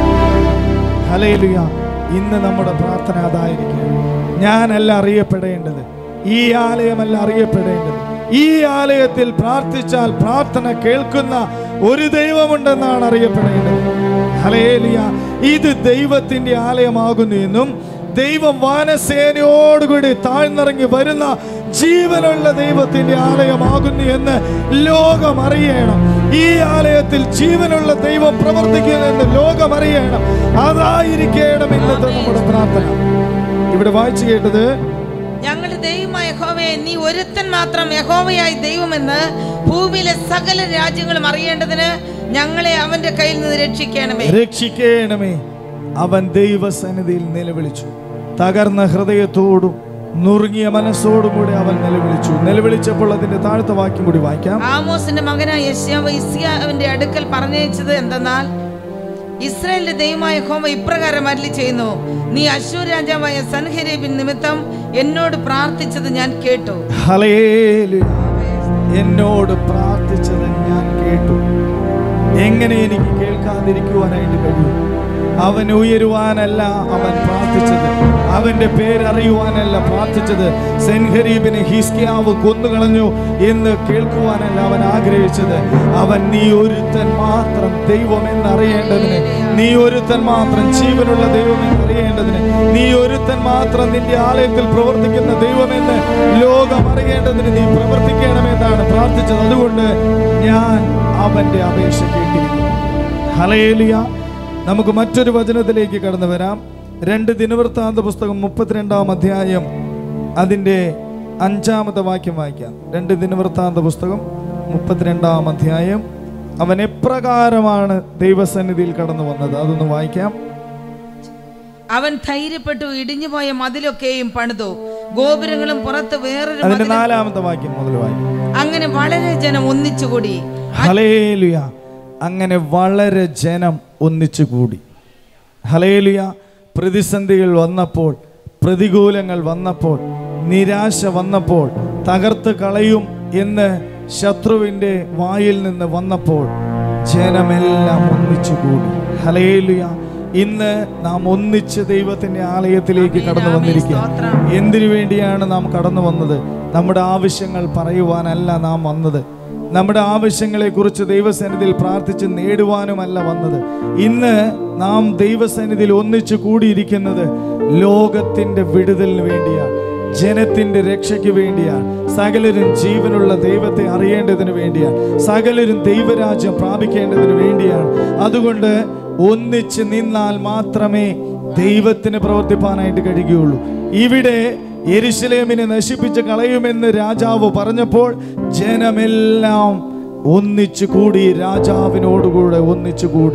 ഹലേലുയ ഇന്ന് നമ്മുടെ പ്രാർത്ഥന അതായിരിക്കും ഞാനല്ല അറിയപ്പെടേണ്ടത് ഈ ആലയമല്ല അറിയപ്പെടേണ്ടത് ഈ ആലയത്തിൽ പ്രാർത്ഥിച്ചാൽ പ്രാർത്ഥന കേൾക്കുന്ന ഒരു ദൈവമുണ്ടെന്നാണ് അറിയപ്പെടേണ്ടത് ഹലേലിയ ഇത് ദൈവത്തിന്റെ ആലയമാകുന്നു എന്നും ദൈവം വാനസേനയോടുകൂടി താഴ്ന്നിറങ്ങി വരുന്ന ജീവനുള്ള ദൈവത്തിന്റെ ആലയമാകുന്നു എന്ന് ലോകം അറിയണം ഈ ആലയത്തിൽ ജീവനുള്ള ദൈവം പ്രവർത്തിക്കുന്നെന്ന് ലോകം അറിയണം അതായിരിക്കണം ഇന്നത്തെ നമ്മുടെ പ്രാർത്ഥന ഇവിടെ വായിച്ചു കേട്ടത് ഞങ്ങളുടെ ദൈവമായ യഹോവയെ നീ ഒരുത്തൻ മാത്രം യഹോവയായ ദൈവമെന്ന് ഭൂമിയിലെ സകല രാജ്യങ്ങളും അറിയേണ്ടതിന് ഞങ്ങളെ അവന്റെ കയ്യിൽ നിന്ന് രക്ഷിക്കണമേ രക്ഷിക്കണമേ അവൻ ദൈവസന്നിധിയിൽ നിലവിളിച്ചു തകർന്ന ഹൃദയത്തോടും നുറുങ്ങിയ മനസ്സോടും കൂടി അവൻ നിലവിളിച്ചു നിലവിളിച്ചപ്പോൾ അതിന്റെ താഴത്തെ വാക്യം കൂടി വായിക്കാം ആമോസിന്റെ മകനായ യശ്യാവ് ഇസ്യാവിന്റെ അടുക്കൽ പറഞ്ഞയച്ചത് എന്തെന്നാൽ ഇസ്രായേലിന്റെ ദൈവമായ ഹോമ ഇപ്രകാരം അരളി ചെയ്യുന്നു നീ അശൂർ രാജാവായ സൻഹരീബിൻ നിമിത്തം എന്നോട് പ്രാർത്ഥിച്ചത് ഞാൻ കേട്ടു ഹല്ലേലൂയ. എന്നോട് പ്രാർത്ഥിച്ചത് ഞാൻ കേട്ടു എങ്ങനെ എനിക്ക് കേൾക്കാതിരിക്കുവാനായിട്ട് കഴിയും അവൻ ഉയരുവാനല്ല അവൻ പ്രാർത്ഥിച്ചത് അവന്റെ പേരറിയുവാനല്ല പ്രാർത്ഥിച്ചത് സെൻഹരീബിനെ ഹിസ്കിയാവ് കൊന്നുകളഞ്ഞു എന്ന് കേൾക്കുവാനല്ല അവൻ ആഗ്രഹിച്ചത് അവൻ നീ ഒരുത്തൻ മാത്രം ദൈവം എന്നറിയേണ്ടതിന് നീ ഒരുത്തൻ മാത്രം ജീവനുള്ള ദൈവം എന്നറിയേണ്ടതിന് നീ ഒരുത്തൻ മാത്രം നിന്റെ ആലയത്തിൽ പ്രവർത്തിക്കുന്ന ദൈവമെന്ന് ലോകം അറിയേണ്ടതിന് നീ പ്രവർത്തിക്കണമെന്നാണ് പ്രാർത്ഥിച്ചത് അതുകൊണ്ട് ഞാൻ അവന്റെ അപേക്ഷ കേട്ടിരിക്കുന്നു ഹലേലിയ നമുക്ക് മറ്റൊരു വചനത്തിലേക്ക് കടന്നു വരാം രണ്ട് ദിനവൃത്താന്ത പുസ്തകം മുപ്പത്തിരണ്ടാം അധ്യായം അതിൻ്റെ അഞ്ചാമത്തെ വാക്യം വായിക്കാം രണ്ട് ദിനവൃത്താന്ത പുസ്തകം മുപ്പത്തിരണ്ടാം അധ്യായം അവൻ എപ്രകാരമാണ് ദൈവസന്നിധിയിൽ കടന്നു വന്നത് അതൊന്ന് വായിക്കാം അവൻ ധൈര്യപ്പെട്ടു ഇടിഞ്ഞുപോയ മതിലൊക്കെയും പണിതു ഗോപുരങ്ങളും പുറത്ത് വേറൊരു അതിന്റെ മതിലും നാലാമത്തെ വാക്യം മുതൽ വായിക്കാം അങ്ങനെ വളരെ ജനം ഒന്നിച്ചുകൂടി ഹലേലുയ അങ്ങനെ വളരെ ജനം ഒന്നിച്ചു കൂടി ഹലേലുയ പ്രതിസന്ധികൾ വന്നപ്പോൾ പ്രതികൂലങ്ങൾ വന്നപ്പോൾ നിരാശ വന്നപ്പോൾ തകർത്ത് കളയും എന്ന് ശത്രുവിൻ്റെ വായിൽ നിന്ന് വന്നപ്പോൾ ജനമെല്ലാം ഒന്നിച്ചു കൂടി ഹലേലുയ ഇന്ന് നാം ഒന്നിച്ച് ദൈവത്തിന്റെ ആലയത്തിലേക്ക് കടന്നു വന്നിരിക്കുക എന്തിനു വേണ്ടിയാണ് നാം കടന്നു വന്നത് നമ്മുടെ ആവശ്യങ്ങൾ പറയുവാനല്ല നാം വന്നത് നമ്മുടെ ആവശ്യങ്ങളെക്കുറിച്ച് ദൈവസന്നിധിയിൽ പ്രാർത്ഥിച്ച് നേടുവാനുമല്ല വന്നത് ഇന്ന് നാം ദൈവസന്നിധിയിൽ ഒന്നിച്ചു കൂടിയിരിക്കുന്നത് ലോകത്തിന്റെ വിടുതലിന് വേണ്ടിയാണ് ജനത്തിന്റെ രക്ഷയ്ക്ക് വേണ്ടിയാണ് സകലരും ജീവനുള്ള ദൈവത്തെ അറിയേണ്ടതിന് വേണ്ടിയാണ് സകലരും ദൈവരാജ്യം പ്രാപിക്കേണ്ടതിന് വേണ്ടിയാണ് അതുകൊണ്ട് ഒന്നിച്ച് നിന്നാൽ മാത്രമേ ദൈവത്തിന് പ്രവർത്തിപ്പാനായിട്ട് കഴിയുകയുള്ളൂ ഇവിടെ യെരുശലേമിനെ നശിപ്പിച്ച് കളയുമെന്ന് രാജാവ് പറഞ്ഞപ്പോൾ ജനമെല്ലാം ഒന്നിച്ചു കൂടി രാജാവിനോടുകൂടെ ഒന്നിച്ചു കൂടി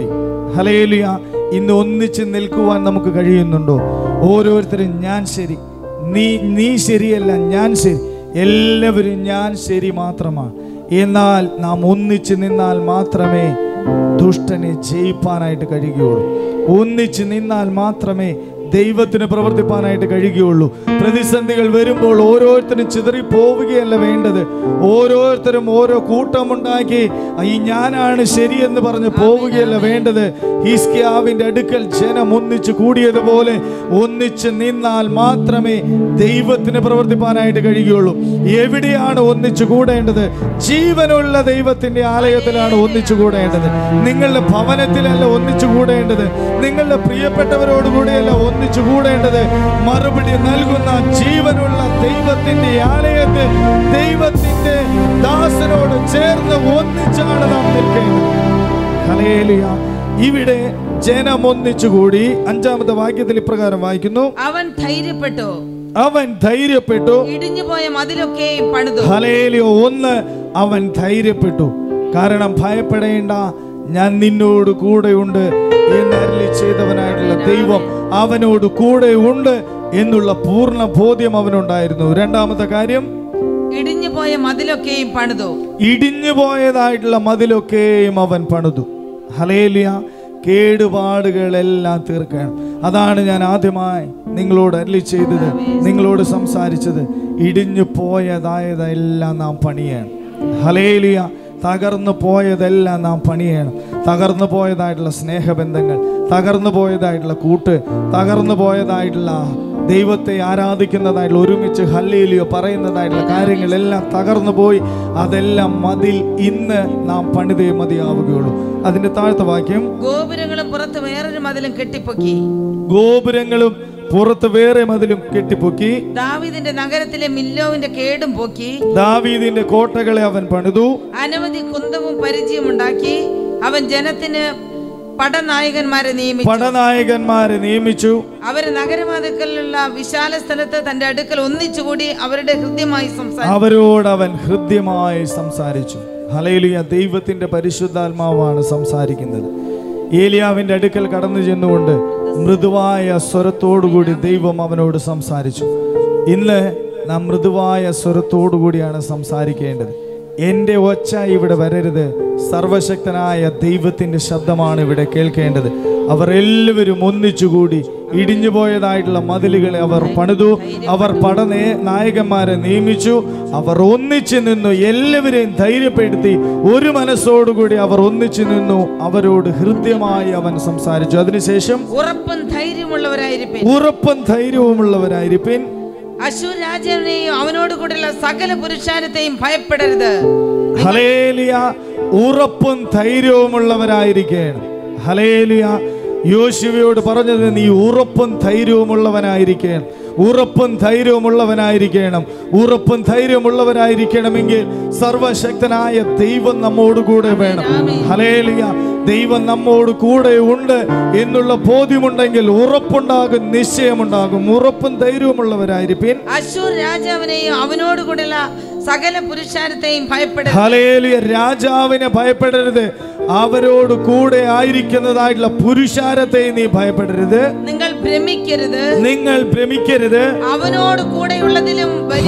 ഹലേലിയ ഇന്ന് ഒന്നിച്ച് നിൽക്കുവാൻ നമുക്ക് കഴിയുന്നുണ്ടോ ഓരോരുത്തരും ഞാൻ ശരി നീ നീ ശരിയല്ല ഞാൻ ശരി എല്ലാവരും ഞാൻ ശരി മാത്രമാണ് എന്നാൽ നാം ഒന്നിച്ച് നിന്നാൽ മാത്രമേ ദുഷ്ടനെ ജയിപ്പാനായിട്ട് കഴിയുകയുള്ളൂ ഒന്നിച്ച് നിന്നാൽ മാത്രമേ ദൈവത്തിന് പ്രവർത്തിപ്പാനായിട്ട് കഴിയുകയുള്ളൂ പ്രതിസന്ധികൾ വരുമ്പോൾ ഓരോരുത്തരും ചിതറി പോവുകയല്ല വേണ്ടത് ഓരോരുത്തരും ഓരോ കൂട്ടമുണ്ടാക്കി ഈ ഞാനാണ് ശരിയെന്ന് പറഞ്ഞ് പോവുകയല്ല വേണ്ടത് ഹിസ്കിയാവിന്റെ അടുക്കൽ ജനം ഒന്നിച്ച് കൂടിയതുപോലെ ഒന്നിച്ച് നിന്നാൽ മാത്രമേ ദൈവത്തിന് പ്രവർത്തിപ്പാനായിട്ട് കഴിയുകയുള്ളൂ എവിടെയാണ് ഒന്നിച്ചു കൂടേണ്ടത് ജീവനുള്ള ദൈവത്തിന്റെ ആലയത്തിലാണ് ഒന്നിച്ചു കൂടേണ്ടത് നിങ്ങളുടെ ഭവനത്തിലല്ല ഒന്നിച്ചു കൂടേണ്ടത് നിങ്ങളുടെ പ്രിയപ്പെട്ടവരോട് കൂടെയല്ല ഒന്നിച്ചു കൂടേണ്ടത് മറുപടി നൽകുന്ന ജീവനുള്ള ദൈവത്തിന്റെ ആലയത്തിൽ ദൈവത്തിന്റെ ദാസനോട് ചേർന്ന് ഒന്നിച്ചാണ് നാം നിൽക്കേണ്ടത് ഹല്ലേലൂയ. ഇവിടെ ജനം ഒന്നിച്ചുകൂടി അഞ്ചാമത്തെ വാക്യത്തിൽ ഇപ്രകാരം വായിക്കുന്നു അവൻ ധൈര്യപ്പെട്ടു അവൻ ധൈര്യപ്പെട്ടു ഇടിഞ്ഞുപോയ മതിലൊക്കെയും പണിതു ഹലേലിയോ ഒന്ന് അവൻ ധൈര്യപ്പെട്ടു കാരണം ഭയപ്പെടേണ്ട ഞാൻ നിന്നോട് കൂടെയുണ്ട് എന്ന് അരുളി ചെയ്തവനായിട്ടുള്ള ദൈവം അവനോട് കൂടെ ഉണ്ട് എന്നുള്ള പൂർണ്ണ ബോധ്യം അവനുണ്ടായിരുന്നു രണ്ടാമത്തെ കാര്യം ഇടിഞ്ഞുപോയ മതിലൊക്കെയും പണിതു ഇടിഞ്ഞു പോയതായിട്ടുള്ള മതിലൊക്കെയും അവൻ പണിതു ഹലേലിയ കേടുപാടുകളെല്ലാം തീർക്കണം അതാണ് ഞാൻ ആദ്യമായി നിങ്ങളോട് അരളി ചെയ്തത് നിങ്ങളോട് സംസാരിച്ചത് ഇടിഞ്ഞു പോയതായതെല്ലാം നാം പണിയണം ഹലേലിയ തകർന്നു പോയതെല്ലാം നാം പണിയണം തകർന്നു പോയതായിട്ടുള്ള സ്നേഹബന്ധങ്ങൾ തകർന്നു പോയതായിട്ടുള്ള കൂട്ട് തകർന്നു പോയതായിട്ടുള്ള ദൈവത്തെ ആരാധിക്കുന്നതായിട്ടുള്ള ഒരുമിച്ച് ഹല്ലേലിയോ പറയുന്നതായിട്ടുള്ള കാര്യങ്ങളെല്ലാം തകർന്നു പോയി അതെല്ലാം മതിൽ ഇന്ന് നാം പണിതേ മതിയാവുകയുള്ളൂ അതിന്റെ താഴത്തെ വാക്യം ഗോപുരങ്ങളും പുറത്ത് വേറൊരു മതിലും കെട്ടിപ്പൊക്കി ഗോപുരങ്ങളും പുറത്ത് വേറെ മതിലും കെട്ടിപ്പൊക്കി ദാവീദിന്റെ നഗരത്തിലെ മില്ലോവിന്റെ കേടും പോക്കി ദാവീദിന്റെ കോട്ടകളെ അവൻ പണിതു അനവധി കുന്തവും പരിചയം ഉണ്ടാക്കി അവൻ ജനത്തിന് പടനായകന്മാരെ നിയമിച്ചു പടനായകന്മാരെ നിയമിച്ചു അവര് നഗരവാതിക്കലുള്ള വിശാല സ്ഥലത്ത് തന്റെ അടുക്കൽ ഒന്നിച്ചുകൂടി അവരുടെ ഹൃദ്യമായി സംസാരിച്ചു അവരോട് അവൻ ഹൃദ്യമായി സംസാരിച്ചു ഹലേലിയ ദൈവത്തിന്റെ പരിശുദ്ധാത്മാവാണ് സംസാരിക്കുന്നത് ഏലിയാവിന്റെ അടുക്കൽ കടന്നു ചെന്നുകൊണ്ട് മൃദുവായ സ്വരത്തോടുകൂടി ദൈവം അവനോട് സംസാരിച്ചു ഇന്ന് നാം മൃദുവായ സ്വരത്തോടുകൂടിയാണ് സംസാരിക്കേണ്ടത് എൻ്റെ ഒച്ച ഇവിടെ വരരുത് സർവശക്തനായ ദൈവത്തിന്റെ ശബ്ദമാണ് ഇവിടെ കേൾക്കേണ്ടത് അവർ എല്ലാവരും ഒന്നിച്ചുകൂടി ഇടിഞ്ഞു പോയതായിട്ടുള്ള മതിലുകളെ അവർ പണിതു അവർ പടനേ നായകന്മാരെ നിയമിച്ചു അവർ ഒന്നിച്ചു നിന്നു എല്ലാവരെയും ധൈര്യപ്പെടുത്തി ഒരു മനസ്സോടുകൂടി അവർ ഒന്നിച്ചു നിന്നു അവരോട് ഹൃദ്യമായി അവൻ സംസാരിച്ചു അതിനുശേഷം ഉറപ്പും ധൈര്യമുള്ളവരായിരിക്കും ഉറപ്പും ധൈര്യവുമുള്ളവരായിരിപ്പിൻ അശൂർ രാജാവിനെയും അവനോട് കൂടെയുള്ള സകല പുരുഷാരത്തെയും ഭയപ്പെടരുത് ഹലേലിയ ഉറപ്പും ധൈര്യവുമുള്ളവരായിരിക്കണം ഹലേലിയ യോശുവയോട് പറഞ്ഞത് നീ ഉറപ്പും ധൈര്യവുമുള്ളവനായിരിക്കണം ഉറപ്പും ധൈര്യവുമുള്ളവനായിരിക്കണം ഉറപ്പും ധൈര്യമുള്ളവരായിരിക്കണമെങ്കിൽ സർവശക്തനായ ദൈവം നമ്മോട് കൂടെ വേണം ഹലേലിയ ദൈവം നമ്മോട് കൂടെ ഉണ്ട് എന്നുള്ള ബോധ്യമുണ്ടെങ്കിൽ ഉറപ്പുണ്ടാകും നിശ്ചയമുണ്ടാകും ഉറപ്പും ധൈര്യവുമുള്ളവരായിരിക്കും അശൂർ രാജാവിനെയും അവനോട് കൂടെയുള്ള സകല പുരുഷാരത്തെയും ഭയപ്പെടരുത് ഹലേലിയ രാജാവിനെ ഭയപ്പെടരുത് അവരോട് കൂടെ ആയിരിക്കുന്നതായിട്ടുള്ള പുരുഷാരത്തെ നീ ഭയപ്പെടരുത് നിങ്ങൾ ഭ്രമിക്കരുത് നിങ്ങൾ ഭ്രമിക്കരുത് അവനോട് കൂടെയുള്ളതിലും വലിയൊരുവൻ.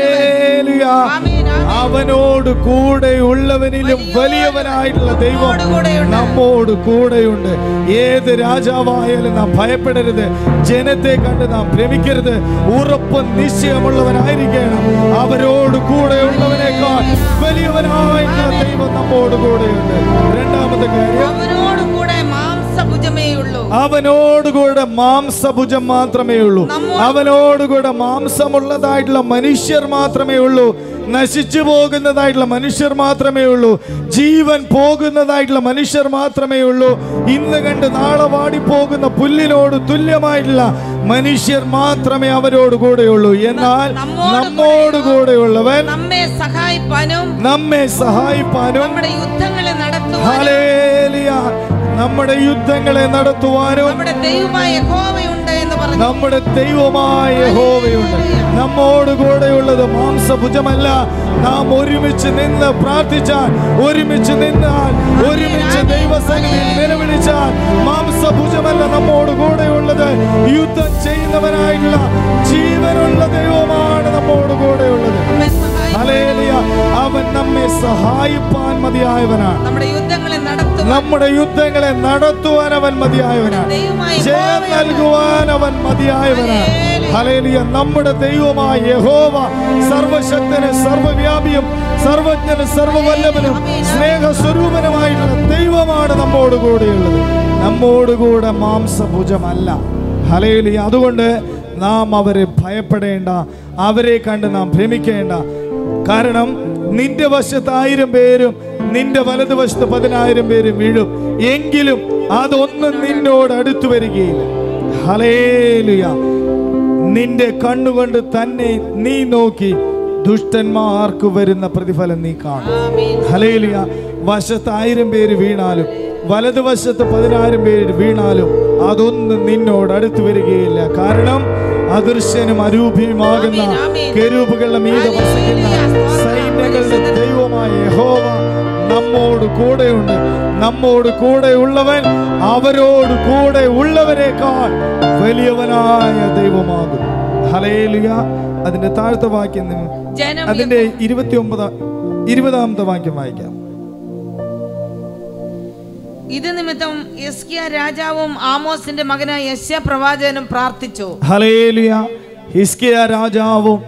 ഹലേലിയ ആമേൻ, ആമേൻ. അവനോട് കൂടെ ഉള്ളവനിലും വലിയവനായിട്ടുള്ള ദൈവം കൂടെയുണ്ട്. നമ്മോട് കൂടെയുണ്ട് ഏത് രാജാവായാലും നാം ഭയപ്പെടരുത് ജനത്തെ കണ്ട് നാം ഭ്രമിക്കരുത് ഉറപ്പും നിശ്ചയമുള്ളവനായിരിക്കണം അവരോട് കൂടെയുള്ളവനേക്കാൾ വലിയവനായിട്ടുള്ള ദൈവം നമ്മോട് കൂടെയുണ്ട് രണ്ടാമത്തെ കാര്യം അവനോട് കൂടെ മാംസഭുജമേ ഉള്ളൂ അവനോടുകൂടെ മാംസഭുജം മാത്രമേ ഉള്ളൂ അവനോടുകൂടെ മാംസമുള്ളതായിട്ടുള്ള മനുഷ്യർ മാത്രമേ ഉള്ളൂ നശിച്ചു പോകുന്നതായിട്ടുള്ള മനുഷ്യർ മാത്രമേ ഉള്ളൂ ജീവൻ പോകുന്നതായിട്ടുള്ള മനുഷ്യർ മാത്രമേ ഉള്ളൂ ഇന്ന് കണ്ട് നാളെ വാടിപ്പോകുന്ന പുല്ലിനോട് തുല്യമായിട്ടുള്ള മനുഷ്യർ മാത്രമേ അവരോട് കൂടെയുള്ളൂ എന്നാൽ നമ്മോട് കൂടെയുള്ളവൻ നമ്മെ സഹായിപ്പാനും നമ്മെ സഹായിപ്പാനും നമ്മുടെ യുദ്ധങ്ങളെ നടത്തുവാനും ഹല്ലേലൂയ. നമ്മുടെ യുദ്ധങ്ങളെ നടത്തുവാനും നമ്മുടെ ദൈവമായ യഹോവയുണ്ട് എന്ന് പറഞ്ഞു നമ്മുടെ ദൈവമായ യഹോവയുണ്ട് നമ്മോട് കൂടെയുള്ളത് മാംസഭുജമല്ല നാം ഒരുമിച്ച് നിന്ന് പ്രാർത്ഥിച്ചാൽ ഒരുമിച്ച് നിന്നാൽ ഒരുമിച്ച് ദൈവസന്നിധിയിൽ നിലവിളിച്ചാൽ മാംസഭുജമല്ല നമ്മോട് കൂടെയുള്ളത് യുദ്ധം ചെയ്യുന്നവനായിട്ടുള്ള ജീവനുള്ള ദൈവമാണ് നമ്മോട് കൂടെയുള്ളത് നമ്മെ സഹായിക്കും. ഹല്ലേലൂയ. അവൻ നമ്മെ സഹായിപ്പാൻ മതിയായവനാണ് നമ്മുടെ യുദ്ധങ്ങളെ നടത്തുവാൻ നമ്മുടെ യുദ്ധങ്ങളെ നടത്തുവാൻ അവൻ മതിയായവനാണ് ദൈവമായ ജയം യഹോവയാണ്. നൽകുവാൻ അവൻ മതിയായവനാണ് ഹല്ലേലൂയ. ഹലേലിയ നമ്മുടെ ദൈവമായ യഹോവ സർവശക്തന് സർവവ്യാപിയും സർവജ്ഞന് സർവവല്ലഭനും സ്നേഹസ്വരൂപനുമായിട്ടുള്ള ദൈവമാണ് നമ്മോട് കൂടെയുള്ളത് നമ്മോട് കൂടെ മാംസഭുജമല്ല ഹലേലിയ അതുകൊണ്ട് നാം അവരെ ഭയപ്പെടേണ്ട അവരെ കണ്ട് നാം ഭ്രമിക്കേണ്ട കാരണം നിന്റെ വശത്ത് ആയിരം പേരും നിന്റെ വലതുവശത്ത് പതിനായിരം പേരും വീഴും എങ്കിലും അതൊന്നും നിന്നോട് അടുത്തു വരികയില്ല ഹലേലുയ നിന്റെ കണ്ണുകൊണ്ട് തന്നെ നീ നോക്കി ദുഷ്ടന്മാർക്ക് വരുന്ന പ്രതിഫലം നീ കാണും ആമേൻ. ഹലേലിയ വശത്ത് ആയിരം പേര് വീണാലും വലതുവശത്ത് പതിനായിരം പേര് വീണാലും അതൊന്നും നിന്നോട് അടുത്തു വരികയില്ല കാരണം അദൃശ്യനും അരൂപിയുമാകുന്ന ആമേൻ, ആമേൻ. കെരൂപുകളുടെ മീതെ വസിക്കുന്ന ഹല്ലേലൂയ. സൈന്യങ്ങളുടെ ദൈവമായ യഹോവ നമ്മോട് കൂടെയുണ്ട് നമ്മോട് കൂടെ ഉള്ളവൻ അവരോട് കൂടെ ഉള്ളവരെക്കാൾ വലിയവനായ ദൈവമാകും ഹലേലിയ അതിന്റെ താഴത്തെ വാക്യം നി- ജനം അതിന്റെ ഇരുപത്തി ഒമ്പതാം ഇരുപതാമത്തെ വാക്യം വായിക്കാം ഇത് നിമിത്തം യെസ്കിയ രാജാവും ആമോസിന്റെ മകനായ യശ്യ പ്രവാചകനും പ്രാർത്ഥിച്ചു ഹലേലിയ ഹിസ്കിയ രാജാവും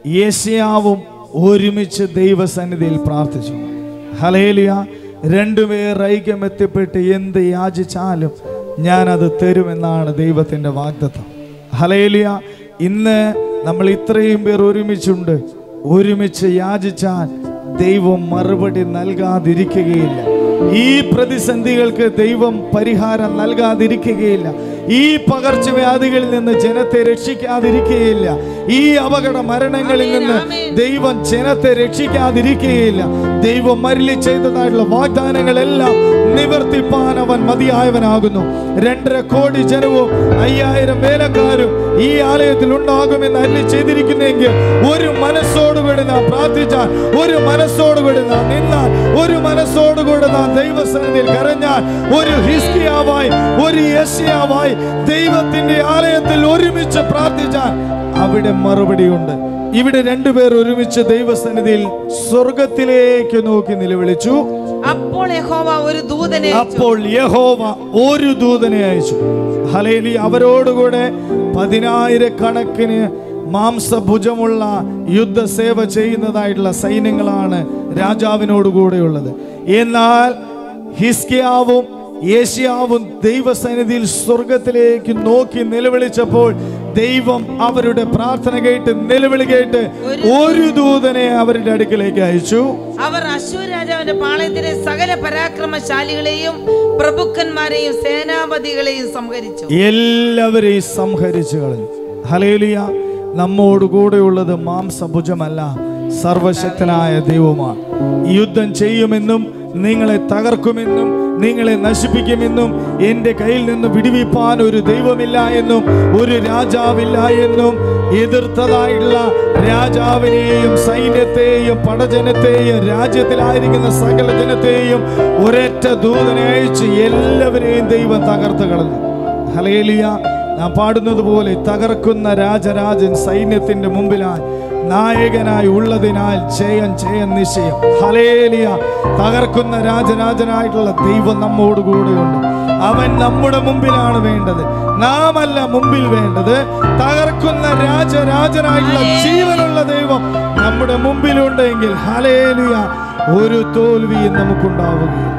യേശയാവും ഒരുമിച്ച് ദൈവസന്നിധിയിൽ പ്രാർത്ഥിച്ചു ഹലേലിയ രണ്ടുപേർ ഐക്യം എത്തിപ്പെട്ട് എന്ത് യാചിച്ചാലും ഞാനത് തരുമെന്നാണ് ദൈവത്തിൻ്റെ വാഗ്ദത്തം ഹലേലിയ ഇന്ന് നമ്മൾ ഇത്രയും പേർ ഒരുമിച്ചുണ്ട് ഒരുമിച്ച് യാചിച്ചാൽ ദൈവം മറുപടി നൽകാതിരിക്കുകയില്ല ഈ പ്രതിസന്ധികൾക്ക് ദൈവം പരിഹാരം നൽകാതിരിക്കുകയില്ല ഈ പകർച്ചവ്യാധികളിൽ നിന്ന് ജനത്തെ രക്ഷിക്കാതിരിക്കുകയില്ല ഈ അപകട മരണങ്ങളിൽ നിന്ന് ദൈവം ജനത്തെ രക്ഷിക്കാതിരിക്കുകയില്ല ദൈവം മരളി ചെയ്തതായിട്ടുള്ള വാഗ്ദാനങ്ങളെല്ലാം നിവർത്തിപ്പാൻ അവൻ മതിയായവനാകുന്നു രണ്ടര കോടി ജനവും അയ്യായിരം വേലക്കാരും ഈ ആലയത്തിൽ ഉണ്ടാകുമെന്ന് അല്ലി ചെയ്തിരിക്കുന്നെങ്കിൽ ഒരു മനസ്സോടുകൂടി നാം പ്രാർത്ഥിച്ചാൽ ഒരു മനസ്സോടുകൂടി നാം നിന്നാൽ ഒരു മനസ്സോടുകൂടി നാം ദൈവസന്നിധിയിൽ കരഞ്ഞാൽ ഒരു ഹിസ്കിയാവായി ഒരു യശയാവായി ദൈവത്തിന്റെ ആലയത്തിൽ ഒരുമിച്ച് പ്രാർത്ഥിച്ചാൽ അവിടെ മറുപടിയുണ്ട് ഇവിടെ രണ്ടുപേർ ഒരുമിച്ച് ദൈവസന്നിധിയിൽ സ്വർഗത്തിലേക്ക് നോക്കി നിലവിളിച്ചു അപ്പോൾ യഹോവ ഒരു ദൂതനെ അയച്ചു. അപ്പോൾ യഹോവ ഒരു ദൂതനെ അയച്ചു ഹലേലി അവരോടുകൂടെ പതിനായിരക്കണക്കിന് മാംസഭുജമുള്ള യുദ്ധസേവ ചെയ്യുന്നതായിട്ടുള്ള സൈന്യങ്ങളാണ് രാജാവിനോട് കൂടെയുള്ളത് എന്നാൽ ഹിസ്കിയാവും ഏഷ്യാവും ദൈവസന്നിധിയിൽ സ്വർഗത്തിലേക്ക് നോക്കി നിലവിളിച്ചപ്പോൾ ദൈവം അവരുടെ പ്രാർത്ഥന കേട്ട് നിലവിളി കേട്ട് ഒരു ദൂതനെ അവരുടെ അടുക്കിലേക്ക് അയച്ചു അവർ അശൂർ രാജാവിന്റെ പാളയത്തിലെ സകല പരാക്രമശാലികളെയും പ്രഭുക്കന്മാരെയും സേനാപതികളെയും സംഹരിച്ചു എല്ലാവരെയും സംഹരിച്ചു കളഞ്ഞു ഹലേലിയ നമ്മോട് കൂടെയുള്ളത് മാംസഭുജമല്ല സർവശക്തനായ ദൈവമാണ് ഈ യുദ്ധം ചെയ്യുമെന്നും നിങ്ങളെ തകർക്കുമെന്നും നിങ്ങളെ നശിപ്പിക്കുമെന്നും എൻ്റെ കയ്യിൽ നിന്ന് വിടുവിപ്പാൻ ഒരു ദൈവമില്ല എന്നും ഒരു രാജാവില്ല എന്നും എതിർത്തതായിട്ടുള്ള രാജാവിനെയും സൈന്യത്തെയും പടജനത്തെയും രാജ്യത്തിലായിരിക്കുന്ന സകല ജനത്തെയും ഒരൊറ്റ ദൂതനെ അയച്ച് എല്ലാവരെയും ദൈവം തകർത്ത് കളഞ്ഞു ഹലേലിയ നാം പാടുന്നത് പോലെ തകർക്കുന്ന രാജരാജൻ സൈന്യത്തിന്റെ മുമ്പിലായി നായകനായി ഉള്ളതിനാൽ ജയം ജയം നിശ്ചയം ഹലേലിയ തകർക്കുന്ന രാജരാജനായിട്ടുള്ള ദൈവം നമ്മോട് കൂടെയുണ്ട് അവൻ നമ്മുടെ മുമ്പിലാണ് വേണ്ടത് നാമല്ല മുമ്പിൽ വേണ്ടത് തകർക്കുന്ന രാജരാജനായിട്ടുള്ള ജീവനുള്ള ദൈവം നമ്മുടെ മുമ്പിലുണ്ടെങ്കിൽ ഹലേലിയ ഒരു തോൽവിയും നമുക്കുണ്ടാവുകയില്ല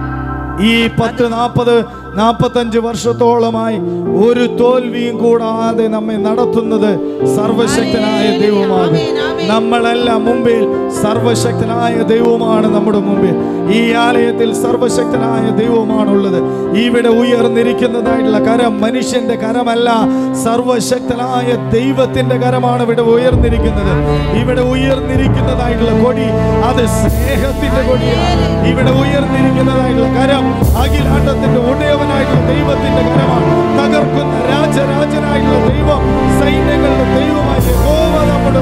ഈ പത്ത് നാൽപ്പത് നാൽപ്പത്തഞ്ച് വർഷത്തോളമായി ഒരു തോൽവിയും കൂടാതെ നമ്മെ നടത്തുന്നത് സർവശക്തനായ ദൈവമാണ് നമ്മളല്ല മുമ്പിൽ സർവശക്തനായ ദൈവമാണ് നമ്മുടെ മുമ്പിൽ ഈ ആലയത്തിൽ സർവശക്തനായ ദൈവമാണുള്ളത് ഇവിടെ ഉയർന്നിരിക്കുന്നതായിട്ടുള്ള കരം മനുഷ്യന്റെ കരമല്ല സർവശക്തനായ ദൈവത്തിന്റെ കരമാണ് ഇവിടെ ഉയർന്നിരിക്കുന്നത് ഇവിടെ ഉയർന്നിരിക്കുന്നതായിട്ടുള്ള കൊടി അത് സ്നേഹത്തിന്റെ കൊടിയാണ് ഇവിടെ ഉയർന്നിരിക്കുന്നതായിട്ടുള്ള കരം അഖിലാണ്ടത്തിന്റെ ഉടയവനായിട്ടുള്ള ദൈവത്തിന്റെ കരമാണ് തകർക്കുന്ന രാജരാജനായിട്ടുള്ള ദൈവം സൈന്യങ്ങളുടെ ദൈവമായ യഹോവ നമ്മുടെ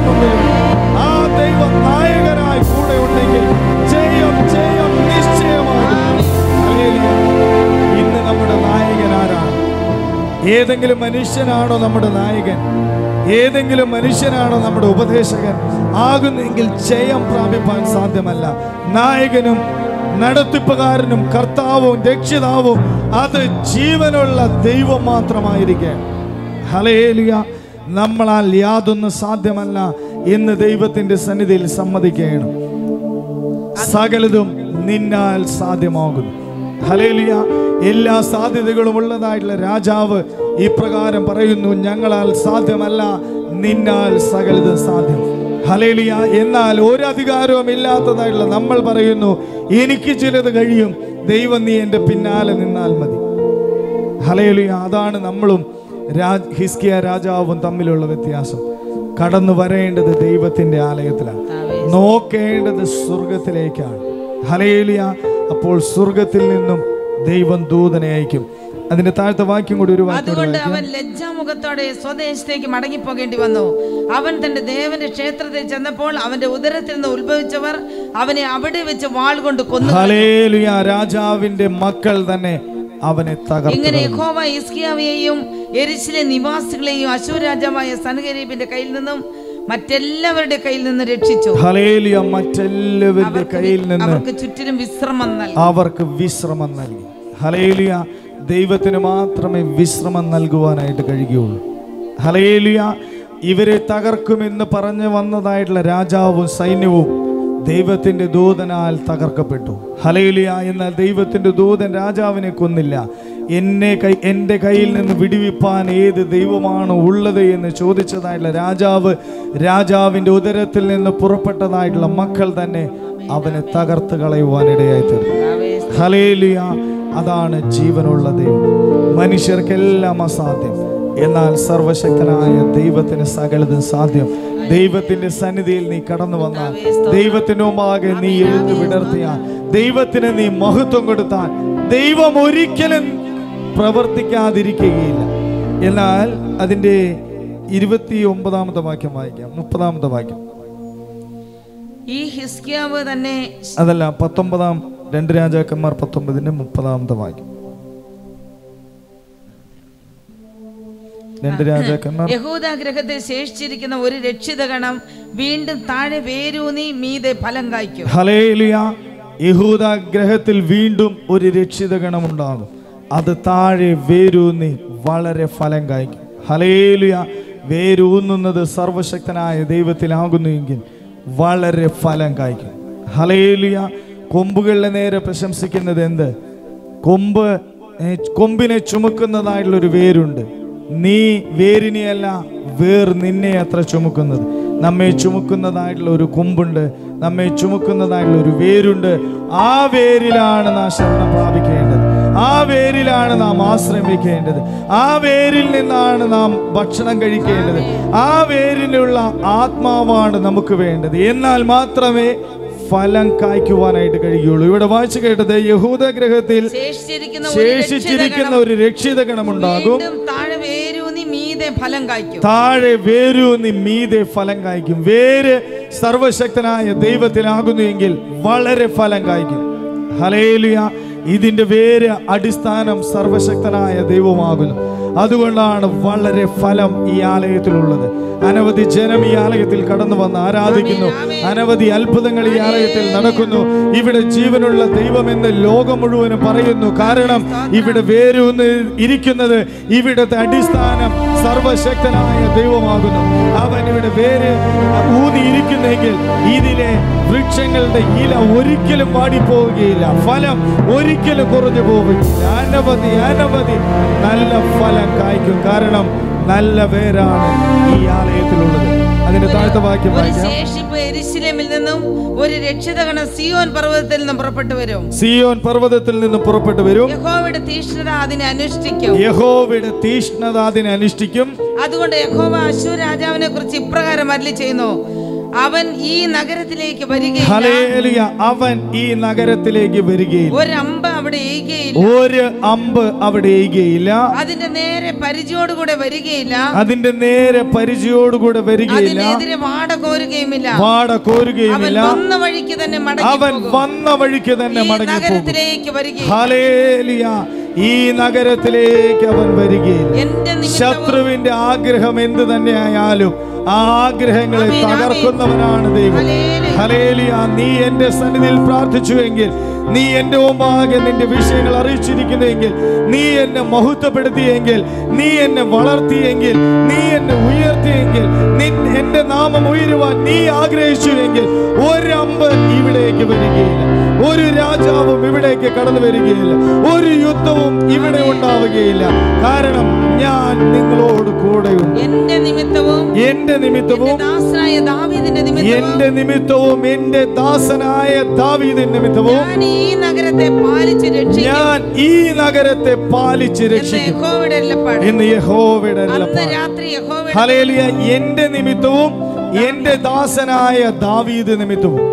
ഏതെങ്കിലും മനുഷ്യനാണോ നമ്മുടെ നായകൻ ഏതെങ്കിലും മനുഷ്യനാണോ നമ്മുടെ ഉപദേശകൻ ആകുന്നെങ്കിൽ ജയം പ്രാപിപ്പാൻ സാധ്യമല്ല നായകനും നടത്തിപ്പുകാരനും കർത്താവും രക്ഷിതാവും അത് ജീവനുള്ള ദൈവം മാത്രമായിരിക്കെ ഹലേലിയ നമ്മളാൽ യാതൊന്നും സാധ്യമല്ല എന്ന് ദൈവത്തിന്റെ സന്നിധിയിൽ സമ്മതിക്കുകയാണ് സകലതും നിന്നാൽ സാധ്യമാകുന്നു ഹലേലിയ എല്ലാ സാധ്യതകളും ഉള്ളതായിട്ടുള്ള രാജാവ് ഇപ്രകാരം പറയുന്നു ഞങ്ങളാൽ സാധ്യമല്ല നിന്നാൽ സകലതും സാധ്യം ഹലേലിയ എന്നാൽ ഒരു അധികാരവും ഇല്ലാത്തതായിട്ടുള്ള നമ്മൾ പറയുന്നു എനിക്ക് ചിലത് കഴിയും ദൈവം നീ എൻ്റെ പിന്നാലെ നിന്നാൽ മതി ഹലേലിയ അതാണ് നമ്മളും രാജ് ഹിസ്കിയ രാജാവും തമ്മിലുള്ള വ്യത്യാസം കടന്നു വരേണ്ടത് ദൈവത്തിന്റെ ആലയത്തിലാണ് നോക്കേണ്ടത് സ്വർഗത്തിലേക്കാണ് ഹലേലിയ അപ്പോൾ സ്വർഗത്തിൽ നിന്നും ദൈവം ദൂതനെ അയക്കും അതിന്റെ താഴത്തെ വാക്യം കൂടി ഒരു വാക്യം കൂടി അതുകൊണ്ട് വായിക്കാം. അവൻ ലജ്ജാമുഖത്തോടെ സ്വദേശത്തേക്ക് മടങ്ങിപ്പോകേണ്ടി വന്നു അവൻ തന്റെ ദേവന്റെ ക്ഷേത്രത്തിൽ ചെന്നപ്പോൾ അവന്റെ ഉദരത്തിൽ നിന്ന് ഉത്ഭവിച്ചവർ അവനെ അവിടെ വെച്ച് വാൾ കൊണ്ട് കൊന്നു ഹലേലുയ രാജാവിന്റെ മക്കൾ തന്നെ അവനെ തകർത്തു ഇങ്ങനെ യഹോവ ഇസ്കിയാവിയെയും എരിശിലെ നിവാസികളെയും അശൂർ രാജാവായ സൻഗരീബിന്റെ കയ്യിൽ നിന്നും മറ്റെല്ലാവരുടെ കയ്യിൽ നിന്ന് രക്ഷിച്ചു ഹലേലിയ മറ്റെല്ലാവരുടെ അവർക്ക് കയ്യിൽ വി- നിന്ന് അവർക്ക് ചുറ്റിലും വിശ്രമം നൽകി അവർക്ക് വിശ്രമം നൽകി ഹലേലിയ ദൈവത്തിന് മാത്രമേ വിശ്രമം നൽകുവാനായിട്ട് കഴിയുകയുള്ളൂ ഹലേലിയ ഇവരെ തകർക്കുമെന്ന് പറഞ്ഞു വന്നതായിട്ടുള്ള രാജാവും സൈന്യവും ദൈവത്തിന്റെ ദൂതനാൽ തകർക്കപ്പെട്ടു ഹലേലിയ എന്നാൽ ദൈവത്തിന്റെ ദൂതൻ രാജാവിനെ കൊന്നില്ല എന്നെ കൈ എൻ്റെ കയ്യിൽ നിന്ന് വിടിവിപ്പാൻ ഏത് ദൈവമാണ് ഉള്ളത് എന്ന് ചോദിച്ചതായിട്ടുള്ള രാജാവ് രാജാവിന്റെ ഉദരത്തിൽ നിന്ന് പുറപ്പെട്ടതായിട്ടുള്ള മക്കൾ തന്നെ അവനെ തകർത്ത് കളയുവാനിടയായി തീർന്നു ഹലേലിയ അതാണ് ജീവനുള്ള ദൈവം മനുഷ്യർക്കെല്ലാം അസാധ്യം എന്നാൽ സർവശക്തനായ ദൈവത്തിന് സകലതും സാധ്യം ദൈവത്തിന്റെ സന്നിധിയിൽ നീ കടന്നു വന്നാൽ ദൈവത്തിന് മുമ്പാകെ നീ എഴുത്ത് വിടർത്തിയാൽ ദൈവത്തിന് നീ മഹത്വം കൊടുത്താൽ ദൈവം ഒരിക്കലും പ്രവർത്തിക്കാതിരിക്കുകയില്ല എന്നാൽ അതിന്റെ ഇരുപത്തി ഒമ്പതാമത്തെ വാക്യം വായിക്കാം മുപ്പതാമത്തെ വാക്യം ഈ ഹിസ്കിയാവ് തന്നെ അതല്ല പത്തൊമ്പതാം രണ്ട് രാജാക്കന്മാർ പത്തൊമ്പതിന്റെ മുപ്പതാമത്തെ വാക്യം രണ്ട് രാജാക്കന്മാർ യഹൂദ ഗ്രഹത്തിൽ ശേഷിച്ചിരിക്കുന്ന ഒരു രക്ഷിതഗണം വീണ്ടും താഴെ വേരൂന്നി മീതെ ഫലം കായ്ക്കും ഹലേലിയ യഹൂദ ഗ്രഹത്തിൽ വീണ്ടും ഒരു രക്ഷിത ഗണമുണ്ടാകും അത് താഴെ വേരൂന്നി വളരെ ഫലം കായ്ക്കും ഹലേലിയ വേരൂന്നുന്നത് സർവശക്തനായ ദൈവത്തിലാകുന്നു എങ്കിൽ വളരെ ഫലം കായ്ക്കും ഹലേലിയ കൊമ്പുകളുടെ നേരെ പ്രശംസിക്കുന്നത് എന്ത് കൊമ്പ് ഏ, കൊമ്പിനെ ചുമക്കുന്നതായിട്ടുള്ള ഒരു വേരുണ്ട് നീ വേരിനെയല്ല വേർ നിന്നെ അത്ര ചുമക്കുന്നത് നമ്മെ ചുമക്കുന്നതായിട്ടുള്ള ഒരു കൊമ്പുണ്ട് നമ്മെ ചുമക്കുന്നതായിട്ടുള്ള ഒരു വേരുണ്ട് ആ വേരിലാണ് നാം ശരണം പ്രാപിക്കേണ്ടത് ആ വേരിലാണ് നാം ആശ്രമിക്കേണ്ടത് ആ വേരിൽ നിന്നാണ് നാം ഭക്ഷണം കഴിക്കേണ്ടത് ആ വേരിലുള്ള ആത്മാവാണ് നമുക്ക് വേണ്ടത് എന്നാൽ മാത്രമേ ഫലം കായ്ക്കുവാനായിട്ട് കഴിയുള്ളൂ ഇവിടെ വായിച്ചു കേട്ടത് യഹൂദ ഗ്രഹത്തിൽ ശേഷിച്ചിരിക്കുന്ന ഒരു ശേഷിച്ചിരിക്കുന്ന ഒരു രക്ഷിത ഗണമുണ്ടാകും വീണ്ടും താഴെ വേരൂന്നി മീതെ ഫലം കായ്ക്കും താഴെ വേരൂന്നി മീതെ ഫലം കായ്ക്കും വേര് സർവശക്തനായ ദൈവത്തിലാകുന്നു എങ്കിൽ വളരെ ഫലം കായ്ക്കും ഹലേലിയ ഇതിന്റെ വേര് അടിസ്ഥാനം സർവശക്തനായ ദൈവമാകുന്നു അതുകൊണ്ടാണ് വളരെ ഫലം ഈ ആലയത്തിലുള്ളത് അനവധി ജനം ഈ ആലയത്തിൽ കടന്നു വന്ന് ആരാധിക്കുന്നു അനവധി അത്ഭുതങ്ങൾ ഈ ആലയത്തിൽ നടക്കുന്നു ഇവിടെ ജീവനുള്ള ദൈവമെന്ന് ലോകം മുഴുവനും പറയുന്നു കാരണം ഇവിടെ വേരൂന്ന് ഇരിക്കുന്നത് ഇവിടുത്തെ അടിസ്ഥാനം സർവശക്തനായ ദൈവമാകുന്നു അവൻ ഇവിടെ വേര് ഊന്നിയിരിക്കുന്നെങ്കിൽ ഇതിലെ വൃക്ഷങ്ങളുടെ ഇല ഒരിക്കലും വാടിപ്പോവുകയില്ല ഫലം ഒരിക്കലും കുറഞ്ഞു പോവുകയില്ല അനവധി അനവധി നല്ല ഫലം കായ്ക്കും കാരണം നല്ല വേരാണ് ഈ ആലയത്തിലുള്ളത് അതിന്റെ താഴത്തെ വാക്യം ഒരു വായിക്കാം ശേഷിപ്പ് എരിശിലേമിൽ നിന്നും ഒരു രക്ഷിതഗണം സിയോൻ പർവ്വതത്തിൽ നിന്നും പുറപ്പെട്ടു വരും സിയോൻ പർവ്വതത്തിൽ നിന്ന് പുറപ്പെട്ടു വരും യഹോവയുടെ തീഷ്ണത അതിനെ അനുഷ്ഠിക്കും യഹോവയുടെ തീഷ്ണത അതിനെ അനുഷ്ഠിക്കും അതുകൊണ്ട് യഹോവ അശൂർ രാജാവിനെ കുറിച്ച് ഇപ്രകാരം അരളി ചെയ്യുന്നു അവൻ ഈ നഗരത്തിലേക്ക് വരികയില്ല ഹലേലിയ അവൻ ഈ നഗരത്തിലേക്ക് വരികയില്ല ഒരമ്പ് അവിടെ എയ്യുകയില്ല ഒരു അമ്പ് അവിടെ എയ്യുകയില്ല അതിന്റെ നേരെ പരിചയോടുകൂടെ വരികയില്ല അതിന്റെ നേരെ പരിചയോടുകൂടെ വരികയില്ല അതിനെതിരെ വാട കോരുകയുമില്ല വാട അവൻ കോരുകയുമില്ല വന്ന വഴിക്ക് തന്നെ മടങ്ങി അവൻ പോകും. വന്ന വഴിക്ക് തന്നെ ഈ മടങ്ങി പോകും നഗരത്തിലേക്ക് വരികയും ഹലേലിയ ഈ നഗരത്തിലേക്ക് അവൻ വരികയില്ല എന്റെ നിമിത്തവും ശത്രുവിന്റെ ആഗ്രഹം എന്ത് തന്നെയായാലും ആ ആഗ്രഹങ്ങളെ ആമേൻ, ആമേൻ. തകർക്കുന്നവനാണ് ദൈവം ഹല്ലേലൂയ. ഹലേലിയ നീ എന്റെ സന്നിധിയിൽ പ്രാർത്ഥിച്ചുവെങ്കിൽ നീ എന്റെ മുമ്പാകെ നിന്റെ വിഷയങ്ങൾ അറിയിച്ചിരിക്കുന്നെങ്കിൽ നീ എന്നെ മഹത്വപ്പെടുത്തിയെങ്കിൽ നീ എന്നെ വളർത്തിയെങ്കിൽ നീ എന്നെ ഉയർത്തിയെങ്കിൽ നിൻ എന്റെ നാമം ഉയരുവാൻ നീ ആഗ്രഹിച്ചുവെങ്കിൽ ഒരമ്പ് ഇവിടേക്ക് വരികയില്ല ഒരു രാജാവും ഇവിടേക്ക് കടന്നു വരികയില്ല ഒരു യുദ്ധവും ഇവിടെ ഉണ്ടാവുകയില്ല കാരണം ഞാൻ നിങ്ങളോട് കൂടെയുണ്ട് എന്റെ നിമിത്തവും എന്റെ എന്റെ നിമിത്തവും ദാസനായ ദാവീദിന്റെ നിമിത്തവും എന്റെ നിമിത്തവും എന്റെ ദാസനായ ദാവീദിൻ നിമിത്തവും ഞാൻ ഈ നഗരത്തെ പാലിച്ച് രക്ഷിക്കും ഞാൻ ഈ നഗരത്തെ പാലിച്ച് എന്ന് രക്ഷിക്കും യഹോവയുടെ അരുളപ്പാട്. എന്ന് യഹോവയുടെ അന്ന് അരുളപ്പാട്. രാത്രി യഹോവയുടെ ഹല്ലേലൂയ എന്റെ നിമിത്തവും എന്റെ ദാസനായ ദാവീദ് നിമിത്തവും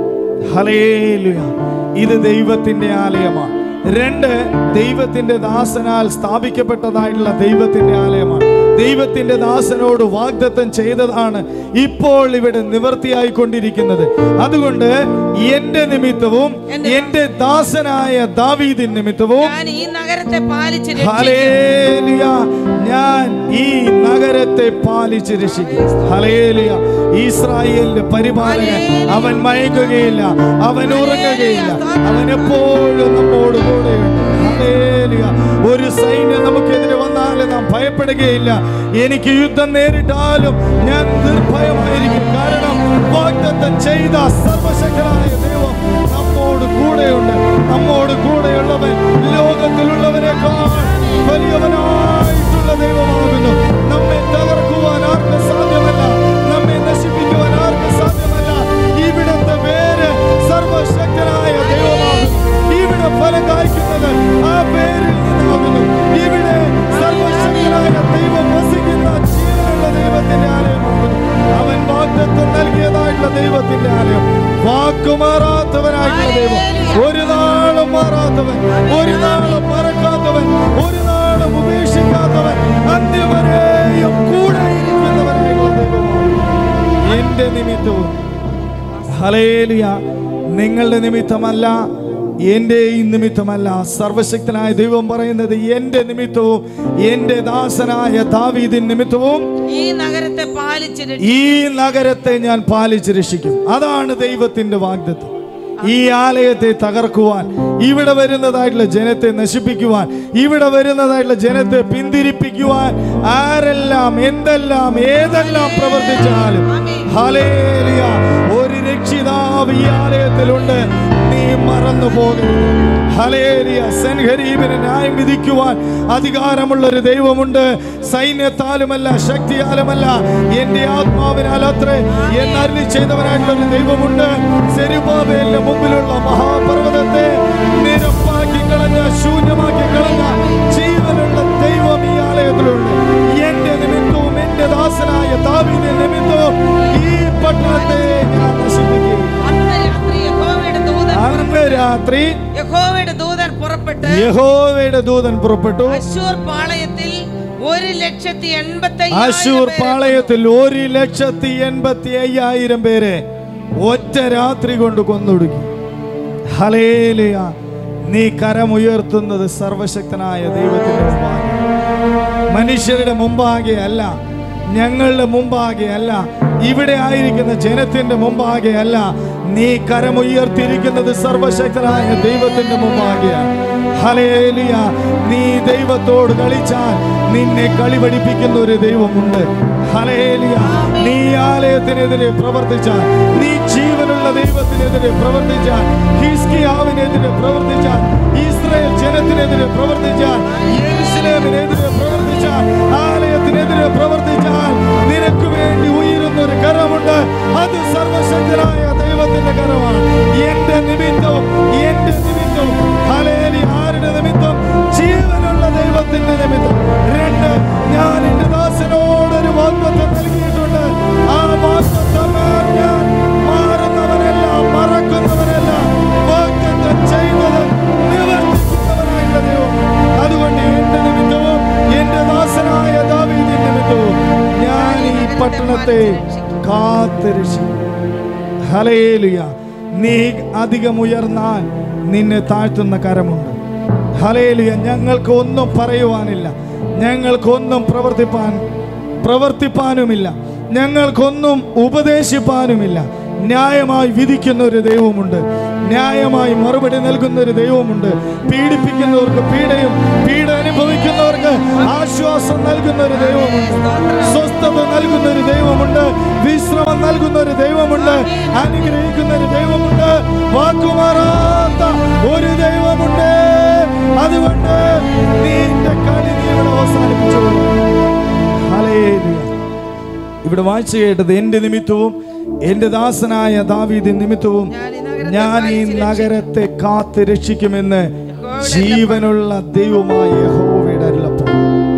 ഹലേലുയ ഇത് ദൈവത്തിന്റെ ആലയമാണ് രണ്ട് ദൈവത്തിന്റെ ദാസനാൽ സ്ഥാപിക്കപ്പെട്ടതായിട്ടുള്ള ദൈവത്തിന്റെ ആലയമാണ് ദൈവത്തിന്റെ ദാസനോട് വാഗ്ദത്തം ചെയ്തതാണ് ഇപ്പോൾ ഇവിടെ നിവർത്തിയായിക്കൊണ്ടിരിക്കുന്നത് അതുകൊണ്ട് എന്റെ നിമിത്തവും എന്റെ ദാസനായ ദാവീദിൻ നിമിത്തവും ഞാൻ ഈ നഗരത്തെ പാലിച്ച് രക്ഷിക്കും ഹലേലിയ ഞാൻ ഈ നഗരത്തെ പാലിച്ച് രക്ഷിക്കും ഹലേലിയ ഇസ്രായേലിന്റെ പരിപാലകൻ അവൻ മയങ്ങുകയില്ല അവൻ ഉറങ്ങുകയില്ല അവൻ എപ്പോഴും നമ്മോട് കൂടെയുണ്ട് ഹല്ലേലൂയ. ഒരു സൈന്യം നമുക്കെതിരെ വന്നാലും നാം ഭയപ്പെടുകയില്ല എനിക്ക് യുദ്ധം നേരിട്ടാലും ഞാൻ നിർഭയമായിരിക്കും കാരണം വാഗ്ദത്തം ചെയ്ത സർവശക്തനായ ദൈവം നമ്മോട് കൂടെയുണ്ട് നമ്മോട് കൂടെയുള്ളവൻ ലോകത്തിലുള്ളവരെക്കാൾ വലിയവനായിട്ടുള്ള ദൈവമാകുന്നു നമ്മെ തകർക്കുവാൻ ആർക്കും സാധ്യമല്ല നമ്മെ നശിപ്പിക്കുവാൻ ആർക്കും സാധ്യമല്ല ഇവിടുത്തെ പേര് സർവശക്തനായ ദൈവമാകുന്നു ഇവിടെ ഫലം കായ്ക്കുന്നത് ആ പേരിൽ നിന്നാകുന്നു ഇവിടെ സർവശക്തനായ ദൈവം വസിക്കുന്ന ജീവനുള്ള ദൈവത്തിന്റെ ആലയമാകുന്നു അവൻ വാഗ്ദത്വം നൽകിയതായിട്ടുള്ള ദൈവത്തിന്റെ ആലയം വാക്കുമാറാത്തവനായിട്ടുള്ള ദൈവം ഒരു നാളും മാറാത്തവൻ ഒരു നാളും മറക്കാത്തവൻ ഒരു നാളും ഉപേക്ഷിക്കാത്തവൻ അന്ത്യവരെയും കൂടെ ഇരിക്കുന്നവനായിട്ടുള്ള ദൈവമാണ് എന്റെ നിമിത്തവും ഹലേലിയ നിങ്ങളുടെ നിമിത്തമല്ല എൻ്റെ ഈ നിമിത്തമല്ല സർവശക്തനായ ദൈവം പറയുന്നത് എൻ്റെ നിമിത്തവും എൻ്റെ ദാസനായ ദാവീദിൻ നിമിത്തവും ഈ നഗരത്തെ പാലിച്ച് രക്ഷിക്കും ഈ നഗരത്തെ ഞാൻ പാലിച്ച് രക്ഷിക്കും അതാണ് ദൈവത്തിന്റെ വാഗ്ദത്വം ഈ ആലയത്തെ തകർക്കുവാൻ ഇവിടെ വരുന്നതായിട്ടുള്ള ജനത്തെ നശിപ്പിക്കുവാൻ ഇവിടെ വരുന്നതായിട്ടുള്ള ജനത്തെ പിന്തിരിപ്പിക്കുവാൻ ആരെല്ലാം എന്തെല്ലാം ഏതെല്ലാം പ്രവർത്തിച്ചാലും ഹലേലിയ ഒരു രക്ഷിതാവ് ഈ ആലയത്തിലുണ്ട് നീ മറന്നു പോകരുത് ഹലേലിയ സെൻഹരീബിനെ ന്യായം വിധിക്കുവാൻ അധികാരമുള്ള ഒരു ദൈവമുണ്ട് സൈന്യത്താലുമല്ല ശക്തിയാലുമല്ല എന്റെ ആത്മാവിനാൽ അത്രേ എന്നരുളി ചെയ്തവനായിട്ടുള്ള ഒരു ദൈവമുണ്ട് സെരുബാബേലിന്റെ മുമ്പിലുള്ള മഹാപർവ്വതത്തെ നിരപ്പാക്കി കളഞ്ഞ ശൂന്യമാക്കി കളഞ്ഞ ജീവനുള്ള ദൈവം ഈ ആലയത്തിലുണ്ട് എന്റെ നിമിത്തവും എന്റെ ദാസനായ ദാവീദിന്റെ നിമിത്തവും ഈ പട്ടണത്തെ ഞാൻ നശിപ്പിക്കും അന്ന് രാത്രി യഹോവയുടെ ദൂതൻ അന്ന് രാത്രി യഹോവയുടെ ദൂതൻ പുറപ്പെട്ട് യഹോവയുടെ ദൂതൻ പുറപ്പെട്ടു അശൂർ പാളയത്തിൽ ഒരു ലക്ഷത്തി എൺപത്തി അശൂർ പാളയത്തിൽ ഒരു ലക്ഷത്തി എൺപത്തി അയ്യായിരം പേരെ ഒറ്റ രാത്രി കൊണ്ട് കൊന്നൊടുക്കി ഹലേലിയ നീ കരമുയർത്തുന്നത് സർവശക്തനായ ദൈവത്തിന്റെ മുമ്പാകെ മനുഷ്യരുടെ മുമ്പാകെ അല്ല ഞങ്ങളുടെ മുമ്പാകെ അല്ല ഇവിടെ ആയിരിക്കുന്ന ജനത്തിന്റെ മുമ്പാകെ അല്ല നീ കരമുയർത്തിയിരിക്കുന്നത് സർവശക്തനായ ദൈവത്തിന്റെ മുമ്പാകെയാണ് ഹലേലിയ നീ ദൈവത്തോട് കളിച്ചാൽ നിന്നെ കളി പഠിപ്പിക്കുന്ന ഒരു ദൈവമുണ്ട് ഹലേലിയ നീ ആലയത്തിനെതിരെ പ്രവർത്തിച്ചാൽ നീ ജീവനുള്ള ദൈവത്തിനെതിരെ പ്രവർത്തിച്ചാൽ ഹിസ്കിയാവിനെതിരെ പ്രവർത്തിച്ചാൽ ഇസ്രായേൽ ജനത്തിനെതിരെ പ്രവർത്തിച്ചാൽ യെരൂശലേമിനെതിരെ പ്രവർത്തിച്ചാൽ ആലയത്തിനെതിരെ പ്രവർത്തിച്ചാൽ നിനക്ക് വേണ്ടി ഉയരുന്ന ഒരു കരമുണ്ട് അത് സർവശക്തനായ ദൈവത്തിന്റെ കരമാണ് എന്റെ നിമിത്തവും എന്റെ നിമിത്തവും ഹലേലി ആരുടെ നിമിത്തം ജീവനുള്ള ദൈവത്തിന്റെ നിമിത്തം രണ്ട് ഞാൻ എന്റെ ദാസനോട് ഒരു വാഗ്ദത്തം നൽകിയിട്ടുണ്ട് ആ വാഗ്ദത്തം ഞാൻ മാറുന്നവനല്ല മറക്കുന്നവനല്ല വാഗ്ദത്തം ചെയ്തത് നിവർത്തിക്കുന്നവനായിട്ടുള്ള ദൈവം അതുകൊണ്ട് എന്റെ നിമിത്തവും എന്റെ ദാസനായ ദാവീദിന്റെ നിമിത്തവും ഞാൻ ഈ പട്ടണത്തെ കാത്തുരക്ഷിക്കും ഹലേലുയ നീ അധികം ഉയർന്നാൽ നിന്നെ താഴ്ത്തുന്ന കരമുണ്ട് ഹലേലിയ ഞങ്ങൾക്ക് ഒന്നും പറയുവാനില്ല ഞങ്ങൾക്കൊന്നും പ്രവർത്തിപ്പാൻ പ്രവർത്തിപ്പാനുമില്ല ഞങ്ങൾക്കൊന്നും ഉപദേശിപ്പാനുമില്ല ന്യായമായി വിധിക്കുന്ന ഒരു ദൈവമുണ്ട് ന്യായമായി മറുപടി നൽകുന്ന ഒരു ദൈവമുണ്ട് പീഡിപ്പിക്കുന്നവർക്ക് പീഡയും പീഡ അനുഭവിക്കുന്നവർക്ക് ആശ്വാസം നൽകുന്ന ഒരു ദൈവമുണ്ട് സ്വസ്ഥത നൽകുന്ന ഒരു ദൈവമുണ്ട് വിശ്രമം നൽകുന്ന ഒരു ദൈവമുണ്ട് അനുഗ്രഹിക്കുന്ന ഒരു ദൈവമുണ്ട് വാക്കുമാറാത്ത ഒരു ദൈവമുണ്ട് അതുകൊണ്ട് നിന്റെ കളി നീ ഇവിടെ അവസാനിപ്പിച്ചു ഹല്ലേലൂയ. ഇവിടെ വായിച്ചു കേട്ടത് എന്റെ നിമിത്തവും എന്റെ ദാസനായ ദാവീദ് നിമിത്തവും ഞാൻ ഈ നഗരത്തെ കാത്ത് രക്ഷിക്കുമെന്ന് ജീവനുള്ള ദൈവമായ യഹോവയുടെ അരുളപ്പാട്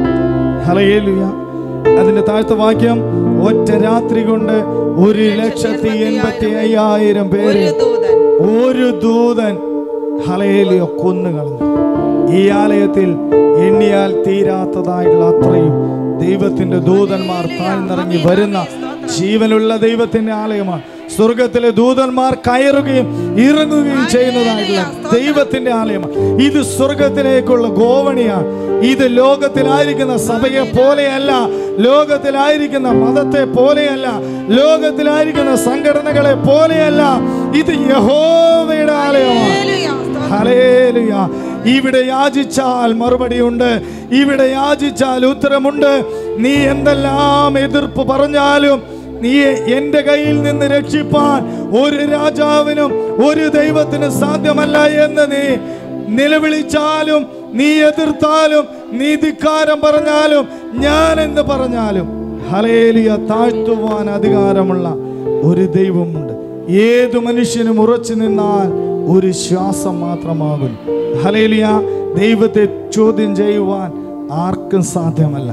ഹലയേലുയ അതിന്റെ താഴ്ത്ത വാക്യം ഒറ്റ രാത്രി കൊണ്ട് ഒരു ലക്ഷത്തി എൺപത്തി അയ്യായിരം പേര് ഒരു ദൂതൻ ഒരു ദൂതൻ ഹലയേലിയോ കൊന്നുകളഞ്ഞു ഈ ആലയത്തിൽ എണ്ണിയാൽ തീരാത്തതായിട്ടുള്ള അത്രയും ദൈവത്തിന്റെ ദൂതന്മാർ താഴ്ന്നിറങ്ങി വരുന്ന ജീവനുള്ള ദൈവത്തിന്റെ ആലയമാണ് സ്വർഗത്തിലെ ദൂതന്മാർ കയറുകയും ഇറങ്ങുകയും ചെയ്യുന്നതായിട്ടുള്ള ദൈവത്തിന്റെ ആലയമാണ് ഇത് സ്വർഗത്തിലേക്കുള്ള ഗോവണിയാണ് ഇത് ലോകത്തിലായിരിക്കുന്ന സഭയെ പോലെയല്ല ലോകത്തിലായിരിക്കുന്ന മതത്തെ പോലെയല്ല ലോകത്തിലായിരിക്കുന്ന സംഘടനകളെ പോലെയല്ല ഇത് യഹോവയുടെ ആലയമാണ് ഹല്ലേലൂയ. സ്തോത്രം. ഹല്ലേലൂയ. ഇവിടെ യാചിച്ചാൽ മറുപടിയുണ്ട് ഇവിടെ യാചിച്ചാൽ ഉത്തരമുണ്ട് നീ എന്തെല്ലാം എതിർപ്പ് പറഞ്ഞാലും നീ എന്റെ കയ്യിൽ നിന്ന് രക്ഷിപ്പാൻ ഒരു രാജാവിനും ഒരു ദൈവത്തിനും സാധ്യമല്ല എന്ന് നീ നിലവിളിച്ചാലും നീ എതിർത്താലും നീ ധിക്കാരം പറഞ്ഞാലും ഞാൻ എന്ന് പറഞ്ഞാലും ഹലേലിയ താഴ്ത്തുവാൻ അധികാരമുള്ള ഒരു ദൈവമുണ്ട് ഏതു മനുഷ്യനും ഉറച്ചു നിന്നാൽ ഒരു ശ്വാസം മാത്രമാകും ഹലേലിയ ദൈവത്തെ ചോദ്യം ചെയ്യുവാൻ ആർക്കും സാധ്യമല്ല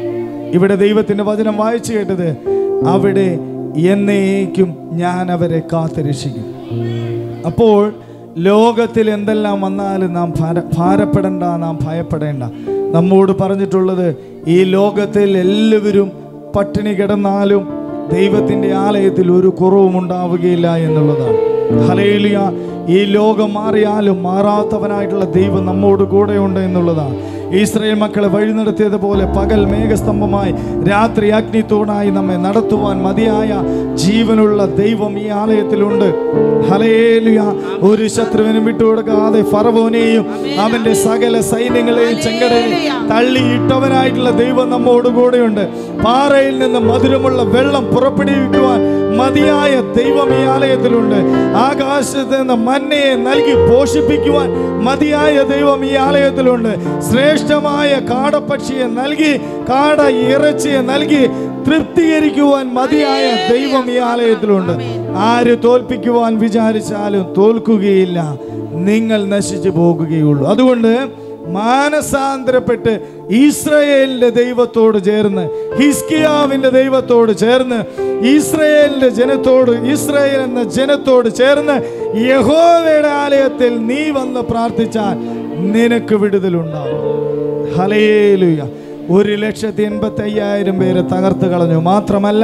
ഇവിടെ ദൈവത്തിന്റെ വചനം വായിച്ചു കേട്ടത് അവിടെ എന്നേക്കും ഞാൻ അവരെ കാത്തുരക്ഷിക്കും അപ്പോൾ ലോകത്തിൽ എന്തെല്ലാം വന്നാലും നാം ഭാര ഭാരപ്പെടേണ്ട നാം ഭയപ്പെടേണ്ട നമ്മോട് പറഞ്ഞിട്ടുള്ളത് ഈ ലോകത്തിൽ എല്ലാവരും പട്ടിണി കിടന്നാലും ദൈവത്തിൻ്റെ ആലയത്തിൽ ഒരു കുറവും ഉണ്ടാവുകയില്ല എന്നുള്ളതാണ് ഹലേലിയ ഈ ലോകം മാറിയാലും മാറാത്തവനായിട്ടുള്ള ദൈവം നമ്മോട് കൂടെയുണ്ട് എന്നുള്ളതാണ് ഇസ്രയേൽ മക്കളെ വഴി നടത്തിയതുപോലെ പകൽ മേഘസ്തംഭമായി രാത്രി അഗ്നിത്തൂണായി നമ്മെ നടത്തുവാൻ മതിയായ ജീവനുള്ള ദൈവം ഈ ആലയത്തിലുണ്ട് ഹലേലിയ ഒരു ശത്രുവിനും വിട്ടുകൊടുക്കാതെ ഫറവോനെയും അവന്റെ സകല സൈന്യങ്ങളെയും ചെങ്കടയിൽ തള്ളിയിട്ടവനായിട്ടുള്ള ദൈവം നമ്മോട് കൂടെയുണ്ട് പാറയിൽ നിന്ന് മധുരമുള്ള വെള്ളം പുറപ്പെടുവിക്കുവാൻ മതിയായ ദൈവം ഈ ആലയത്തിലുണ്ട് ആകാശത്ത് നിന്ന് മന്നയെ നൽകി പോഷിപ്പിക്കുവാൻ മതിയായ ദൈവം ഈ ആലയത്തിലുണ്ട് ശ്രേഷ്ഠമായ കാടപ്പക്ഷിയെ നൽകി കാട ഇറച്ചിയെ നൽകി തൃപ്തീകരിക്കുവാൻ മതിയായ ദൈവം ഈ ആലയത്തിലുണ്ട് ആര് തോൽപ്പിക്കുവാൻ വിചാരിച്ചാലും തോൽക്കുകയില്ല നിങ്ങൾ നശിച്ചു പോകുകയുള്ളൂ അതുകൊണ്ട് മാനസാന്തരപ്പെട്ട് ഇസ്രയേലിന്റെ ദൈവത്തോട് ചേർന്ന് ഹിസ്കിയാവിന്റെ ദൈവത്തോട് ചേർന്ന് ഇസ്രയേലിന്റെ ജനത്തോട് ഇസ്രയേൽ എന്ന ജനത്തോട് ചേർന്ന് യഹോവയുടെ ആലയത്തിൽ നീ വന്ന് പ്രാർത്ഥിച്ചാൽ നിനക്ക് വിടുതലുണ്ടാവും ഹലേലുയ ഒരു ലക്ഷത്തി എൺപത്തി അയ്യായിരം പേരെ തകർത്ത് കളഞ്ഞു മാത്രമല്ല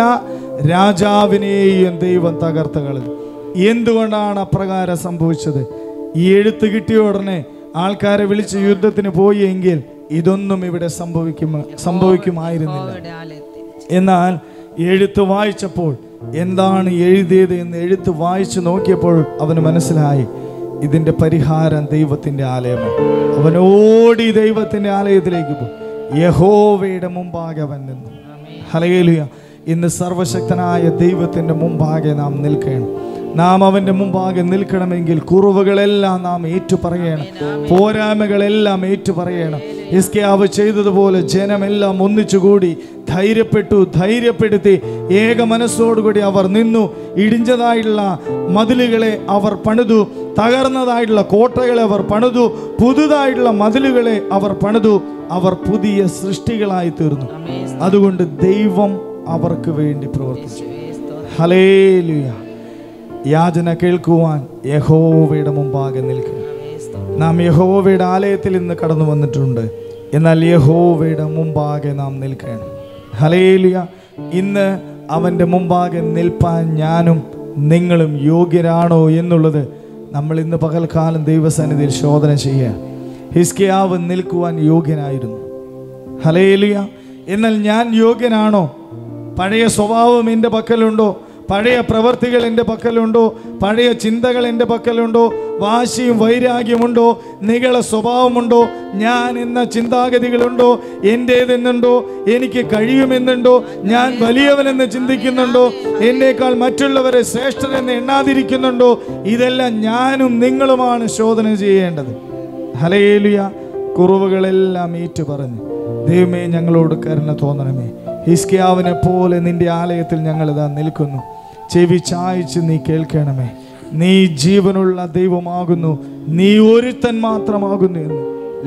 രാജാവിനെയും ദൈവം തകർത്ത് കളഞ്ഞു എന്തുകൊണ്ടാണ് അപ്രകാരം സംഭവിച്ചത് ഈ എഴുത്ത് കിട്ടിയ ഉടനെ ആൾക്കാരെ വിളിച്ച് യുദ്ധത്തിന് പോയി എങ്കിൽ ഇതൊന്നും ഇവിടെ സംഭവിക്കും സംഭവിക്കുമായിരുന്നില്ല യഹോവയുടെ ആലയത്തിൽ എന്നാൽ എഴുത്ത് വായിച്ചപ്പോൾ എന്താണ് എഴുതിയത് എന്ന് എഴുത്ത് വായിച്ചു നോക്കിയപ്പോൾ അവന് മനസ്സിലായി ഇതിന്റെ പരിഹാരം ദൈവത്തിന്റെ ആലയമാണ് അവൻ ഓടി ദൈവത്തിന്റെ ആലയത്തിലേക്ക് പോയി യഹോവയുടെ മുമ്പാകെ അവൻ നിന്നു ഹലയേലുയ ഇന്ന് സർവശക്തനായ ദൈവത്തിന്റെ മുമ്പാകെ നാം നിൽക്കണം നാം അവന്റെ മുമ്പാകെ നിൽക്കണമെങ്കിൽ കുറവുകളെല്ലാം നാം ഏറ്റുപറയണം പോരായ്മകളെല്ലാം ഏറ്റുപറയണം ഇസ്കിയാവ് ചെയ്തതുപോലെ ജനമെല്ലാം ഒന്നിച്ചുകൂടി ധൈര്യപ്പെട്ടു ധൈര്യപ്പെടുത്തി ഏക മനസ്സോടുകൂടി അവർ നിന്നു ഇടിഞ്ചതായിട്ടുള്ള മതിലുകളെ അവർ പണിതു തകർന്നതായിട്ടുള്ള കോട്ടകളെ അവർ പണിതു പുതുതായിട്ടുള്ള മതിലുകളെ അവർ പണിതു അവർ പുതിയ സൃഷ്ടികളായി തീർന്നു അതുകൊണ്ട് ദൈവം അവർക്ക് വേണ്ടി പ്രവർത്തിച്ചു ഹലേലുയ യാചന കേൾക്കുവാൻ യഹോവയുടെ മുമ്പാകെ നിൽക്കുക നാം യഹോവയുടെ ആലയത്തിൽ ഇന്ന് കടന്നു വന്നിട്ടുണ്ട് എന്നാൽ യഹോവയുടെ മുമ്പാകെ നാം നിൽക്കണം ഹലേലിയ ഇന്ന് അവൻ്റെ മുമ്പാകെ നിൽപ്പാൻ ഞാനും നിങ്ങളും യോഗ്യരാണോ എന്നുള്ളത് നമ്മൾ ഇന്ന് പകൽക്കാലം ദൈവസന്നിധിയിൽ ശോധന ചെയ്യുക ഹിസ്കിയാവ് നിൽക്കുവാൻ യോഗ്യനായിരുന്നു ഹലേലിയ എന്നാൽ ഞാൻ യോഗ്യനാണോ പഴയ സ്വഭാവം എൻ്റെ പക്കലുണ്ടോ പഴയ പ്രവർത്തികൾ എൻ്റെ പക്കലുണ്ടോ പഴയ ചിന്തകൾ എൻ്റെ പക്കലുണ്ടോ വാശിയും വൈരാഗ്യമുണ്ടോ നികള സ്വഭാവമുണ്ടോ ഞാൻ എന്ന ചിന്താഗതികളുണ്ടോ എൻ്റേതെന്നുണ്ടോ എനിക്ക് കഴിയുമെന്നുണ്ടോ ഞാൻ വലിയവനെന്ന് ചിന്തിക്കുന്നുണ്ടോ എന്നേക്കാൾ മറ്റുള്ളവരെ ശ്രേഷ്ഠരെന്ന് എണ്ണാതിരിക്കുന്നുണ്ടോ ഇതെല്ലാം ഞാനും നിങ്ങളുമാണ് ശോധന ചെയ്യേണ്ടത് ഹലേലുയ കുറവുകളെല്ലാം ഏറ്റു പറഞ്ഞു ദൈവമേ ഞങ്ങളോട് കരുണ തോന്നണമേ ഹിസ്കിയാവിനെ പോലെ നിന്റെ ആലയത്തിൽ ഞങ്ങൾ ഇതാ നിൽക്കുന്നു ചെവി ചായച്ച് നീ കേൾക്കണമേ നീ ജീവനുള്ള ദൈവമാകുന്നു നീ ഒരുത്തൻ മാത്രമാകുന്നു എന്ന്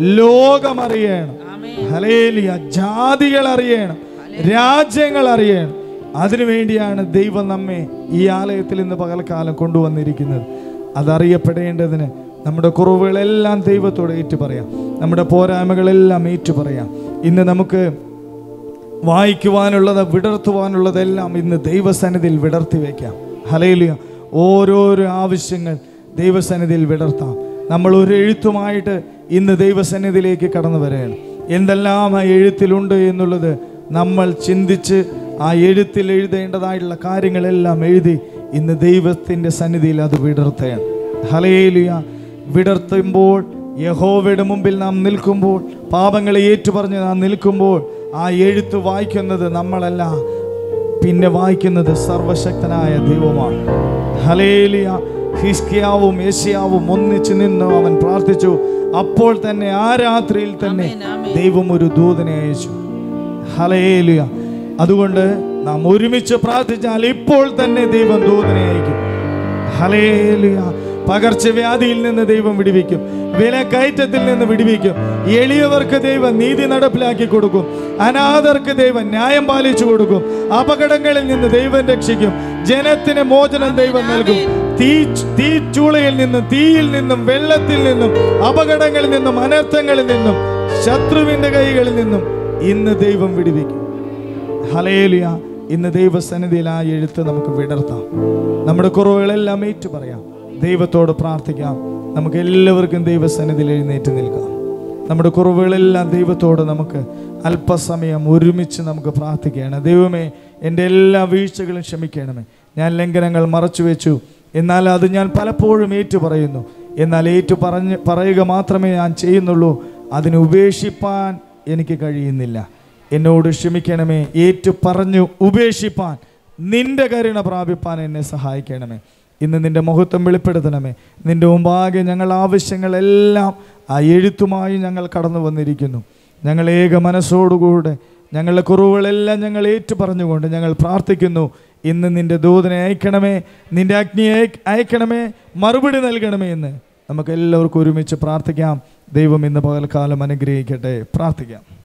ലോകമറിയണം ഹലേലിയ ജാതികൾ അറിയണം രാജ്യങ്ങൾ അറിയണം അതിനുവേണ്ടിയാണ് ദൈവം നമ്മെ ഈ ആലയത്തിൽ ഇന്ന് പകൽക്കാലം കൊണ്ടുവന്നിരിക്കുന്നത് അതറിയപ്പെടേണ്ടതിന് നമ്മുടെ കുറവുകളെല്ലാം ദൈവത്തോട് ഏറ്റു പറയാം നമ്മുടെ പോരായ്മകളെല്ലാം ഏറ്റു പറയാം ഇന്ന് നമുക്ക് വായിക്കുവാനുള്ളത് വിടർത്തുവാനുള്ളതെല്ലാം ഇന്ന് ദൈവസന്നിധിയിൽ വിടർത്തി വയ്ക്കാം ഹലയിലിയ ഓരോരോ ആവശ്യങ്ങൾ ദൈവസന്നിധിയിൽ വിടർത്താം നമ്മൾ ഒരു എഴുത്തുമായിട്ട് ഇന്ന് ദൈവസന്നിധിയിലേക്ക് കടന്നു വരികയാണ് എന്തെല്ലാം ആ എഴുത്തിലുണ്ട് എന്നുള്ളത് നമ്മൾ ചിന്തിച്ച് ആ എഴുത്തിൽ എഴുതേണ്ടതായിട്ടുള്ള കാര്യങ്ങളെല്ലാം എഴുതി ഇന്ന് ദൈവത്തിൻ്റെ സന്നിധിയിൽ അത് വിടർത്തുകയാണ് ഹലേലിയ വിടർത്തുമ്പോൾ യഹോവയുടെ മുമ്പിൽ നാം നിൽക്കുമ്പോൾ പാപങ്ങളെ ഏറ്റുപറഞ്ഞ് നാം നിൽക്കുമ്പോൾ ആ എഴുത്ത് വായിക്കുന്നത് നമ്മളല്ല പിന്നെ വായിക്കുന്നത് സർവശക്തനായ ദൈവമാണ് ഹലേലിയ ഹിസ്കിയാവും യേശയാവും ഒന്നിച്ചു നിന്ന് അവൻ പ്രാർത്ഥിച്ചു അപ്പോൾ തന്നെ ആ രാത്രിയിൽ തന്നെ ആമേൻ, ആമേൻ. ദൈവം ഒരു ദൂതനെ അയച്ചു ഹലേലിയ അതുകൊണ്ട് നാം ഒരുമിച്ച് പ്രാർത്ഥിച്ചാൽ ഇപ്പോൾ തന്നെ ദൈവം ദൂതനെ അയക്കും ഹലേലിയ പകർച്ചവ്യാധിയിൽ നിന്ന് ദൈവം വിടുവിക്കും വിലക്കയറ്റത്തിൽ നിന്ന് വിടുവിക്കും എളിയവർക്ക് ദൈവം നീതി നടപ്പിലാക്കി കൊടുക്കും അനാഥർക്ക് ദൈവം ന്യായം പാലിച്ചു കൊടുക്കും അപകടങ്ങളിൽ നിന്ന് ദൈവം രക്ഷിക്കും ജനത്തിന് മോചനം ദൈവം നൽകും തീ തീച്ചൂളയിൽ നിന്നും തീയിൽ നിന്നും വെള്ളത്തിൽ നിന്നും അപകടങ്ങളിൽ നിന്നും അനർത്ഥങ്ങളിൽ നിന്നും ശത്രുവിന്റെ കൈകളിൽ നിന്നും ഇന്ന് ദൈവം വിടുവിക്കും ഹലേലിയ ഇന്ന് ദൈവസന്നിധിയിൽ ആ എഴുത്ത് നമുക്ക് വിടർത്താം നമ്മുടെ കുറവുകളെല്ലാം ഏറ്റു പറയാം ദൈവത്തോട് പ്രാർത്ഥിക്കാം നമുക്ക് എല്ലാവർക്കും ദൈവസന്നിധിയിൽ എഴുന്നേറ്റ് നിൽക്കാം നമ്മുടെ കുറവുകളെല്ലാം ദൈവത്തോട് നമുക്ക് അല്പസമയം ഒരുമിച്ച് നമുക്ക് പ്രാർത്ഥിക്കുകയാണ് ദൈവമേ എൻ്റെ എല്ലാ വീഴ്ചകളും ക്ഷമിക്കണമേ ഞാൻ ലംഘനങ്ങൾ മറച്ചു വെച്ചു എന്നാൽ അത് ഞാൻ പലപ്പോഴും ഏറ്റു പറയുന്നു എന്നാൽ ഏറ്റു പറഞ്ഞ് പറയുക മാത്രമേ ഞാൻ ചെയ്യുന്നുള്ളൂ അതിനെ ഉപേക്ഷിപ്പാൻ എനിക്ക് കഴിയുന്നില്ല എന്നോട് ക്ഷമിക്കണമേ ഏറ്റു പറഞ്ഞു ഉപേക്ഷിപ്പാൻ നിന്റെ കരുണ പ്രാപിപ്പാൻ എന്നെ സഹായിക്കണമേ ഇന്ന് നിന്റെ മഹത്വം വെളിപ്പെടുത്തണമേ നിന്റെ മുമ്പാകെ ഞങ്ങൾ ആവശ്യങ്ങളെല്ലാം ആ എഴുത്തുമായി ഞങ്ങൾ കടന്നു വന്നിരിക്കുന്നു ഞങ്ങൾ ഏക മനസ്സോടുകൂടെ ഞങ്ങളുടെ കുറവുകളെല്ലാം ഞങ്ങൾ ഏറ്റു പറഞ്ഞുകൊണ്ട് ഞങ്ങൾ പ്രാർത്ഥിക്കുന്നു ഇന്ന് നിന്റെ ദൂതനെ അയക്കണമേ നിന്റെ അഗ്നിയെ അയ- അയക്കണമേ മറുപടി നൽകണമേ എന്ന് നമുക്ക് എല്ലാവർക്കും ഒരുമിച്ച് പ്രാർത്ഥിക്കാം ദൈവം ഇന്ന് പകൽക്കാലം അനുഗ്രഹിക്കട്ടെ പ്രാർത്ഥിക്കാം